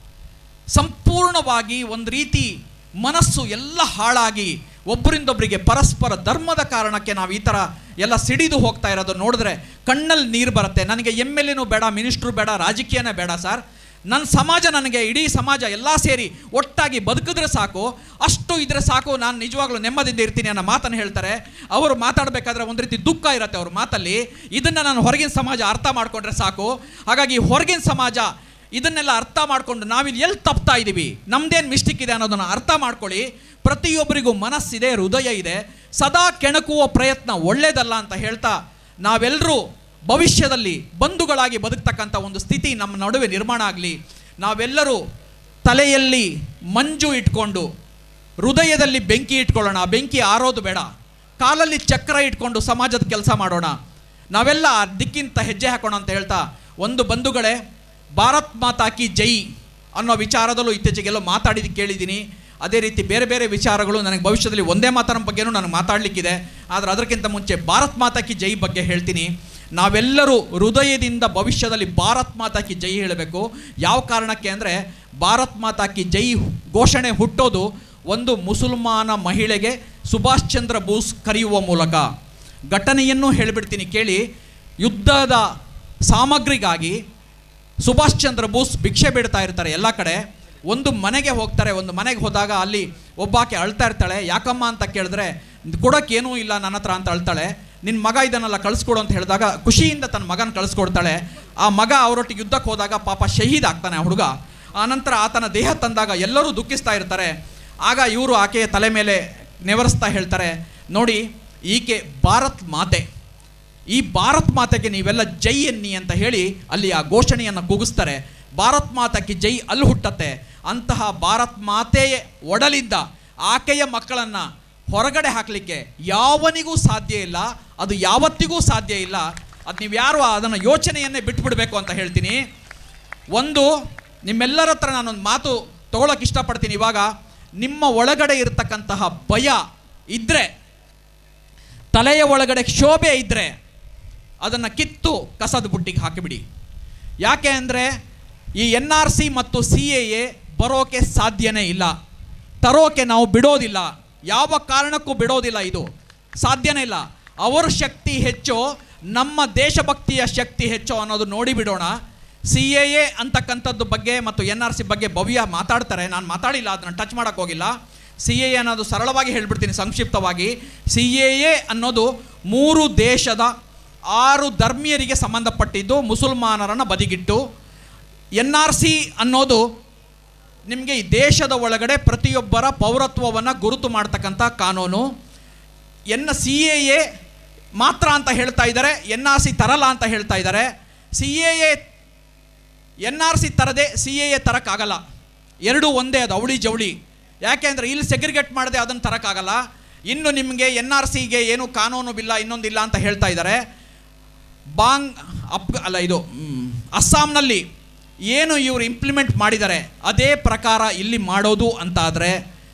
ಸಂಪೂರ್ಣವಾಗಿ ಒಂದು ರೀತಿ ಮನಸ್ಸು ಎಲ್ಲ ಹಾಳಾಗಿ ಒಬ್ಬರಿಂದೊಬ್ಬರಿಗೆ ಪರಸ್ಪರ ಧರ್ಮದ ಕಾರಣಕ್ಕೆ ನಾವು ಈ ಥರ ಎಲ್ಲ ಸಿಡಿದು ಹೋಗ್ತಾ ಇರೋದು ನೋಡಿದ್ರೆ ಕಣ್ಣಲ್ಲಿ ನೀರು ಬರುತ್ತೆ ನನಗೆ ಎಮ್ ಎಲ್ ಎನೂ ಬೇಡ ಮಿನಿಸ್ಟ್ರು ಬೇಡ ರಾಜಕೀಯನೇ ಬೇಡ ಸರ್ ನನ್ನ ಸಮಾಜ ನನಗೆ ಇಡೀ ಸಮಾಜ ಎಲ್ಲ ಸೇರಿ ಒಟ್ಟಾಗಿ ಬದುಕಿದ್ರೆ ಸಾಕು ಅಷ್ಟು ಇದ್ರೆ ಸಾಕು ನಾನು ನಿಜವಾಗ್ಲೂ ನೆಮ್ಮದಿಯಿಂದ ಇರ್ತೀನಿ ಅನ್ನೋ ಮಾತನ್ನು ಹೇಳ್ತಾರೆ ಅವರು ಮಾತಾಡಬೇಕಾದ್ರೆ ಒಂದು ರೀತಿ ದುಃಖ ಇರುತ್ತೆ ಅವ್ರ ಮಾತಲ್ಲಿ ಇದನ್ನು ನಾನು ಹೊರಗಿನ ಸಮಾಜ ಅರ್ಥ ಮಾಡ್ಕೊಂಡ್ರೆ ಸಾಕು ಹಾಗಾಗಿ ಹೊರಗಿನ ಸಮಾಜ ಇದನ್ನೆಲ್ಲ ಅರ್ಥ ಮಾಡ್ಕೊಂಡು ನಾವಿಲ್ಲಿ ಎಲ್ಲಿ ತಪ್ತಾ ಇದ್ದೀವಿ ನಮ್ದೇನು ಮಿಸ್ಟೇಕ್ ಇದೆ ಅನ್ನೋದನ್ನು ಅರ್ಥ ಮಾಡ್ಕೊಳ್ಳಿ ಪ್ರತಿಯೊಬ್ಬರಿಗೂ ಮನಸ್ಸಿದೆ ಹೃದಯ ಇದೆ ಸದಾ ಕೆಣಕುವ ಪ್ರಯತ್ನ ಒಳ್ಳೇದಲ್ಲ ಅಂತ ಹೇಳ್ತಾ ನಾವೆಲ್ಲರೂ ಭವಿಷ್ಯದಲ್ಲಿ ಬಂಧುಗಳಾಗಿ ಬದುಕ್ತಕ್ಕಂಥ ಒಂದು ಸ್ಥಿತಿ ನಮ್ಮ ನಡುವೆ ನಿರ್ಮಾಣ ಆಗಲಿ ನಾವೆಲ್ಲರೂ ತಲೆಯಲ್ಲಿ ಮಂಜು ಇಟ್ಕೊಂಡು ಹೃದಯದಲ್ಲಿ ಬೆಂಕಿ ಇಟ್ಕೊಳ್ಳೋಣ ಆ ಬೆಂಕಿ ಆರೋದು ಬೇಡ ಕಾಲಲ್ಲಿ ಚಕ್ರ ಇಟ್ಕೊಂಡು ಸಮಾಜದ ಕೆಲಸ ಮಾಡೋಣ ನಾವೆಲ್ಲ ಆ ದಿಕ್ಕಿಂತ ಹೆಜ್ಜೆ ಹಾಕೋಣ ಅಂತ ಹೇಳ್ತಾ ಒಂದು ಬಂಧುಗಳೇ ಭಾರತ್ ಮಾತಾ ಕಿ ಜೈ ಅನ್ನೋ ವಿಚಾರದಲ್ಲೂ ಇತ್ತೀಚೆಗೆಲ್ಲೋ ಮಾತಾಡಿದ್ದು ಕೇಳಿದ್ದೀನಿ ಅದೇ ರೀತಿ ಬೇರೆ ಬೇರೆ ವಿಚಾರಗಳು ನನಗೆ ಭವಿಷ್ಯದಲ್ಲಿ ಒಂದೇ ಮಾತನ ಬಗ್ಗೆನೂ ನನಗೆ ಮಾತಾಡಲಿಕ್ಕಿದೆ ಆದರೆ ಅದಕ್ಕಿಂತ ಮುಂಚೆ ಭಾರತ್ ಮಾತಾ ಕಿ ಜೈ ಬಗ್ಗೆ ಹೇಳ್ತೀನಿ ನಾವೆಲ್ಲರೂ ಹೃದಯದಿಂದ ಭವಿಷ್ಯದಲ್ಲಿ ಭಾರತ್ ಮಾತಾ ಕಿ ಜೈ ಹೇಳಬೇಕು ಯಾವ ಕಾರಣಕ್ಕೆ ಅಂದರೆ ಭಾರತ್ ಮಾತಾ ಕಿ ಜೈ ಘೋಷಣೆ ಹುಟ್ಟೋದು ಒಂದು ಮುಸಲ್ಮಾನ ಮಹಿಳೆಗೆ ಸುಭಾಷ್ ಚಂದ್ರ ಬೋಸ್ ಕರೆಯುವ ಮೂಲಕ ಘಟನೆಯನ್ನು ಹೇಳಿಬಿಡ್ತೀನಿ ಕೇಳಿ ಯುದ್ಧದ ಸಾಮಗ್ರಿಗಾಗಿ ಸುಭಾಷ್ ಚಂದ್ರ ಬೋಸ್ ಭಿಕ್ಷೆ ಬಿಡ್ತಾ ಇರ್ತಾರೆ ಎಲ್ಲ ಕಡೆ ಒಂದು ಮನೆಗೆ ಹೋಗ್ತಾರೆ ಒಂದು ಮನೆಗೆ ಹೋದಾಗ ಅಲ್ಲಿ ಒಬ್ಬಾಕೆ ಅಳ್ತಾ ಇರ್ತಾಳೆ ಯಾಕಮ್ಮ ಅಂತ ಕೇಳಿದ್ರೆ ಕೊಡೋಕೆ ಏನೂ ಇಲ್ಲ ನನ್ನ ಹತ್ರ ಅಂತ ಅಳ್ತಾಳೆ ನಿನ್ನ ಮಗ ಇದನ್ನೆಲ್ಲ ಕಳಿಸ್ಕೊಡು ಅಂತ ಹೇಳಿದಾಗ ಖುಷಿಯಿಂದ ತನ್ನ ಮಗನ ಕಳಿಸ್ಕೊಡ್ತಾಳೆ ಆ ಮಗ ಅವರೊಟ್ಟಿಗೆ ಯುದ್ಧಕ್ಕೆ ಹೋದಾಗ ಪಾಪ ಶಹೀದ್ ಆಗ್ತಾನೆ ಆ ಹುಡುಗ ಆನಂತರ ಆತನ ದೇಹ ತಂದಾಗ ಎಲ್ಲರೂ ದುಃಖಿಸ್ತಾ ಇರ್ತಾರೆ ಆಗ ಇವರು ಆಕೆಯ ತಲೆ ಮೇಲೆ ನೆವರಿಸ್ತಾ ಹೇಳ್ತಾರೆ ನೋಡಿ ಈಕೆ ಭಾರತ್ ಮಾತೆ ಈ ಭಾರತ್ ಮಾತೆಗೆ ನೀವೆಲ್ಲ ಜೈ ಎನ್ನಿ ಅಂತ ಹೇಳಿ ಅಲ್ಲಿ ಆ ಘೋಷಣೆಯನ್ನು ಕೂಗಿಸ್ತಾರೆ ಭಾರತ್ ಮಾತಕ್ಕೆ ಜೈ ಅಲ್ಲಿ ಹುಟ್ಟತ್ತೆ ಅಂತಹ ಭಾರತ್ ಮಾತೆಯ ಒಡಲಿದ್ದ ಆಕೆಯ ಮಕ್ಕಳನ್ನು ಹೊರಗಡೆ ಹಾಕಲಿಕ್ಕೆ ಯಾವನಿಗೂ ಸಾಧ್ಯ ಇಲ್ಲ ಅದು ಯಾವತ್ತಿಗೂ ಸಾಧ್ಯ ಇಲ್ಲ ಅದು ನೀವು ಯಾರು ಅದನ್ನು ಯೋಚನೆಯನ್ನೇ ಬಿಟ್ಬಿಡ್ಬೇಕು ಅಂತ ಹೇಳ್ತೀನಿ ಒಂದು ನಿಮ್ಮೆಲ್ಲರ ಹತ್ರ ನಾನೊಂದು ಮಾತು ತಗೊಳಕ್ಕೆ ಇಷ್ಟಪಡ್ತೀನಿ ಇವಾಗ ನಿಮ್ಮ ಒಳಗಡೆ ಇರತಕ್ಕಂತಹ ಭಯ ಇದ್ದರೆ ತಲೆಯ ಒಳಗಡೆ ಕ್ಷೋಭೆ ಇದ್ದರೆ ಅದನ್ನು ಕಿತ್ತು ಕಸದ ಬುಟ್ಟಿಗೆ ಹಾಕಿಬಿಡಿ ಯಾಕೆ ಅಂದರೆ ಈ ಎನ್ ಆರ್ ಸಿ ಮತ್ತು ಸಿ ಎ ಎ ಬರೋಕೆ ಸಾಧ್ಯನೇ ಇಲ್ಲ ತರೋಕೆ ನಾವು ಬಿಡೋದಿಲ್ಲ ಯಾವ ಕಾರಣಕ್ಕೂ ಬಿಡೋದಿಲ್ಲ ಇದು ಸಾಧ್ಯನೇ ಇಲ್ಲ ಅವರ ಶಕ್ತಿ ಹೆಚ್ಚು ನಮ್ಮ ದೇಶಭಕ್ತಿಯ ಶಕ್ತಿ ಹೆಚ್ಚು ಅನ್ನೋದು ನೋಡಿ ಬಿಡೋಣ ಸಿ ಎ ಎ ಅಂತಕ್ಕಂಥದ್ದು ಬಗ್ಗೆ ಮತ್ತು ಎನ್ ಆರ್ ಸಿ ಬಗ್ಗೆ ಭವ್ಯ ಮಾತಾಡ್ತಾರೆ ನಾನು ಮಾತಾಡಿಲ್ಲ ಅದನ್ನು ಟಚ್ ಮಾಡೋಕ್ಕೆ ಹೋಗಿಲ್ಲ ಸಿ ಎ ಎ ಅನ್ನೋದು ಸರಳವಾಗಿ ಹೇಳ್ಬಿಡ್ತೀನಿ ಸಂಕ್ಷಿಪ್ತವಾಗಿ ಸಿ ಎ ಎ ಅನ್ನೋದು ಮೂರು ದೇಶದ ಆರು ಧರ್ಮೀಯರಿಗೆ ಸಂಬಂಧಪಟ್ಟಿದ್ದು ಮುಸಲ್ಮಾನರನ್ನು ಬದಿಗಿಟ್ಟು ಎನ್ ಆರ್ ಸಿ ಅನ್ನೋದು ನಿಮಗೆ ಈ ದೇಶದ ಒಳಗಡೆ ಪ್ರತಿಯೊಬ್ಬರ ಪೌರತ್ವವನ್ನು ಗುರುತು ಮಾಡ್ತಕ್ಕಂಥ ಕಾನೂನು ಎನ್ ಸಿ ಎ ಎ ಮಾತ್ರ ಅಂತ ಹೇಳ್ತಾ ಇದ್ದಾರೆ ಎನ್ ಆರ್ ಸಿ ತರಲ್ಲ ಅಂತ ಹೇಳ್ತಾ ಇದ್ದಾರೆ C A A N R C ತರದೆ ಸಿ ಎ ಎ ತರಕ್ಕಾಗಲ್ಲ ಎರಡೂ ಒಂದೇ ಅದು ಅವಳಿ ಜವಳಿ ಯಾಕೆ ಅಂದರೆ ಇಲ್ಲಿ ಸೆಗ್ರಿಗೇಟ್ ಮಾಡದೆ ಅದನ್ನು ತರಕ್ಕಾಗಲ್ಲ ಇನ್ನು ನಿಮಗೆ ಎನ್ ಆರ್ ಸಿಗೆ ಏನು ಕಾನೂನು ಬಿಲ್ಲ ಇನ್ನೊಂದಿಲ್ಲ ಅಂತ ಹೇಳ್ತಾ ಇದ್ದಾರೆ ಬಾಂಗ್ ಅಪ್ ಅಲ್ಲ ಇದು ಮ್, ಅಸ್ಸಾಂನಲ್ಲಿ ಏನು ಇವರು ಇಂಪ್ಲಿಮೆಂಟ್ ಮಾಡಿದ್ದಾರೆ ಅದೇ ಪ್ರಕಾರ ಇಲ್ಲಿ ಮಾಡೋದು ಅಂತಾದರೆ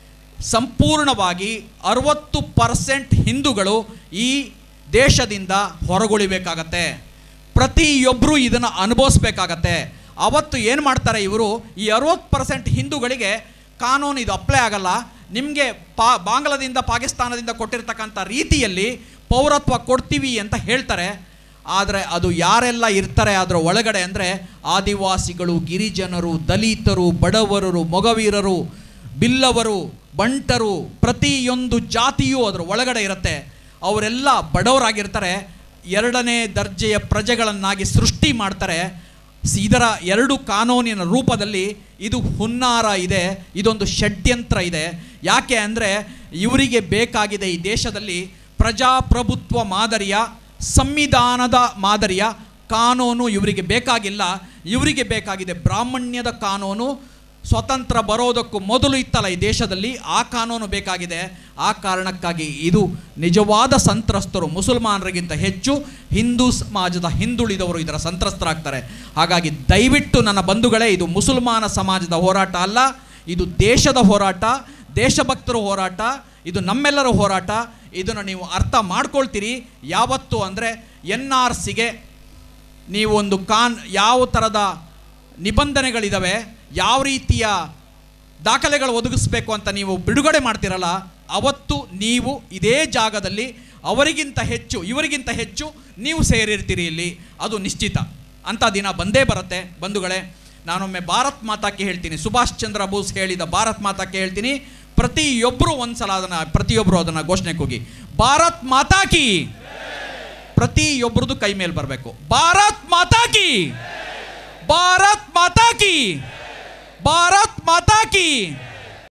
ಸಂಪೂರ್ಣವಾಗಿ ಅರವತ್ತು ಪರ್ಸೆಂಟ್ ಹಿಂದೂಗಳು ಈ ದೇಶದಿಂದ ಹೊರಗುಳಿಬೇಕಾಗತ್ತೆ ಪ್ರತಿಯೊಬ್ಬರು ಇದನ್ನು ಅನುಭವಿಸ್ಬೇಕಾಗತ್ತೆ ಅವತ್ತು ಏನು ಮಾಡ್ತಾರೆ ಇವರು ಈ ಅರವತ್ತು ಪರ್ಸೆಂಟ್ ಹಿಂದೂಗಳಿಗೆ ಕಾನೂನು ಇದು ಅಪ್ಲೈ ಆಗಲ್ಲ ನಿಮಗೆ ಪಾ ಬಾಂಗ್ಲಾದಿಂದ ಪಾಕಿಸ್ತಾನದಿಂದ ಕೊಟ್ಟಿರ್ತಕ್ಕಂಥ ರೀತಿಯಲ್ಲಿ ಪೌರತ್ವ ಕೊಡ್ತೀವಿ ಅಂತ ಹೇಳ್ತಾರೆ ಆದರೆ ಅದು ಯಾರೆಲ್ಲ ಇರ್ತಾರೆ ಅದರ ಒಳಗಡೆ ಅಂದರೆ ಆದಿವಾಸಿಗಳು ಗಿರಿಜನರು ದಲಿತರು ಬಡವರರು ಮೊಗವೀರರು ಬಿಲ್ಲವರು ಬಂಟರು ಪ್ರತಿಯೊಂದು ಜಾತಿಯೂ ಅದರ ಒಳಗಡೆ ಇರುತ್ತೆ ಅವರೆಲ್ಲ ಬಡವರಾಗಿರ್ತಾರೆ ಎರಡನೇ ದರ್ಜೆಯ ಪ್ರಜೆಗಳನ್ನಾಗಿ ಸೃಷ್ಟಿ ಮಾಡ್ತಾರೆ ಸ್- ಇದರ ಎರಡು ಕಾನೂನಿನ ರೂಪದಲ್ಲಿ ಇದು ಹುನ್ನಾರ ಇದೆ ಇದೊಂದು ಷಡ್ಯಂತ್ರ ಇದೆ ಯಾಕೆ ಅಂದರೆ ಇವರಿಗೆ ಬೇಕಾಗಿದೆ ಈ ದೇಶದಲ್ಲಿ ಪ್ರಜಾಪ್ರಭುತ್ವ ಮಾದರಿಯ ಸಂವಿಧಾನದ ಮಾದರಿಯ ಕಾನೂನು ಇವರಿಗೆ ಬೇಕಾಗಿಲ್ಲ ಇವರಿಗೆ ಬೇಕಾಗಿದೆ ಬ್ರಾಹ್ಮಣ್ಯದ ಕಾನೂನು ಸ್ವತಂತ್ರ ಬರೋದಕ್ಕೂ ಮೊದಲು ಇತ್ತಲ್ಲ ಈ ದೇಶದಲ್ಲಿ ಆ ಕಾನೂನು ಬೇಕಾಗಿದೆ ಆ ಕಾರಣಕ್ಕಾಗಿ ಇದು ನಿಜವಾದ ಸಂತ್ರಸ್ತರು ಮುಸಲ್ಮಾನರಿಗಿಂತ ಹೆಚ್ಚು ಹಿಂದೂ ಸಮಾಜದ ಹಿಂದುಳಿದವರು ಇದರ ಸಂತ್ರಸ್ತರಾಗ್ತಾರೆ ಹಾಗಾಗಿ ದಯವಿಟ್ಟು ನನ್ನ ಬಂಧುಗಳೇ ಇದು ಮುಸಲ್ಮಾನ ಸಮಾಜದ ಹೋರಾಟ ಅಲ್ಲ ಇದು ದೇಶದ ಹೋರಾಟ ದೇಶಭಕ್ತರ ಹೋರಾಟ ಇದು ನಮ್ಮೆಲ್ಲರ ಹೋರಾಟ ಇದನ್ನು ನೀವು ಅರ್ಥ ಮಾಡ್ಕೊಳ್ತೀರಿ ಯಾವತ್ತು ಅಂದರೆ ಎನ್ ಆರ್ ಸಿಗೆ ನೀವು ಒಂದು ಕಾನ್ ಯಾವ ಥರದ ನಿಬಂಧನೆಗಳಿದ್ದಾವೆ ಯಾವ ರೀತಿಯ ದಾಖಲೆಗಳು ಒದಗಿಸ್ಬೇಕು ಅಂತ ನೀವು ಬಿಡುಗಡೆ ಮಾಡ್ತಿರಲ್ಲ ಅವತ್ತು ನೀವು ಇದೇ ಜಾಗದಲ್ಲಿ ಅವರಿಗಿಂತ ಹೆಚ್ಚು ಇವರಿಗಿಂತ ಹೆಚ್ಚು ನೀವು ಸೇರಿರ್ತೀರಿ ಇಲ್ಲಿ ಅದು ನಿಶ್ಚಿತ ಅಂಥ ದಿನ ಬಂದೇ ಬರುತ್ತೆ ಬಂಧುಗಳೇ ನಾನೊಮ್ಮೆ ಭಾರತ್ ಮಾತಾಕ್ಕೆ ಹೇಳ್ತೀನಿ ಸುಭಾಷ್ ಚಂದ್ರ ಬೋಸ್ ಹೇಳಿದ ಭಾರತ್ ಮಾತಾಕ್ಕೆ ಹೇಳ್ತೀನಿ ಪ್ರತಿಯೊಬ್ಬರು ಒಂದ್ಸಲ ಅದನ್ನು ಪ್ರತಿಯೊಬ್ಬರು ಅದನ್ನು ಘೋಷಣೆ ಕೂಗಿ ಭಾರತ್ ಮಾತಾ ಕಿ ಪ್ರತಿಯೊಬ್ಬರದು ಕೈ ಮೇಲೆ ಬರಬೇಕು ಭಾರತ್ ಮಾತಾ ಕಿ ಭಾರತ್ ಮಾತಾ ಕಿ ಭಾರತ್ ಮಾತಾ ಕಿ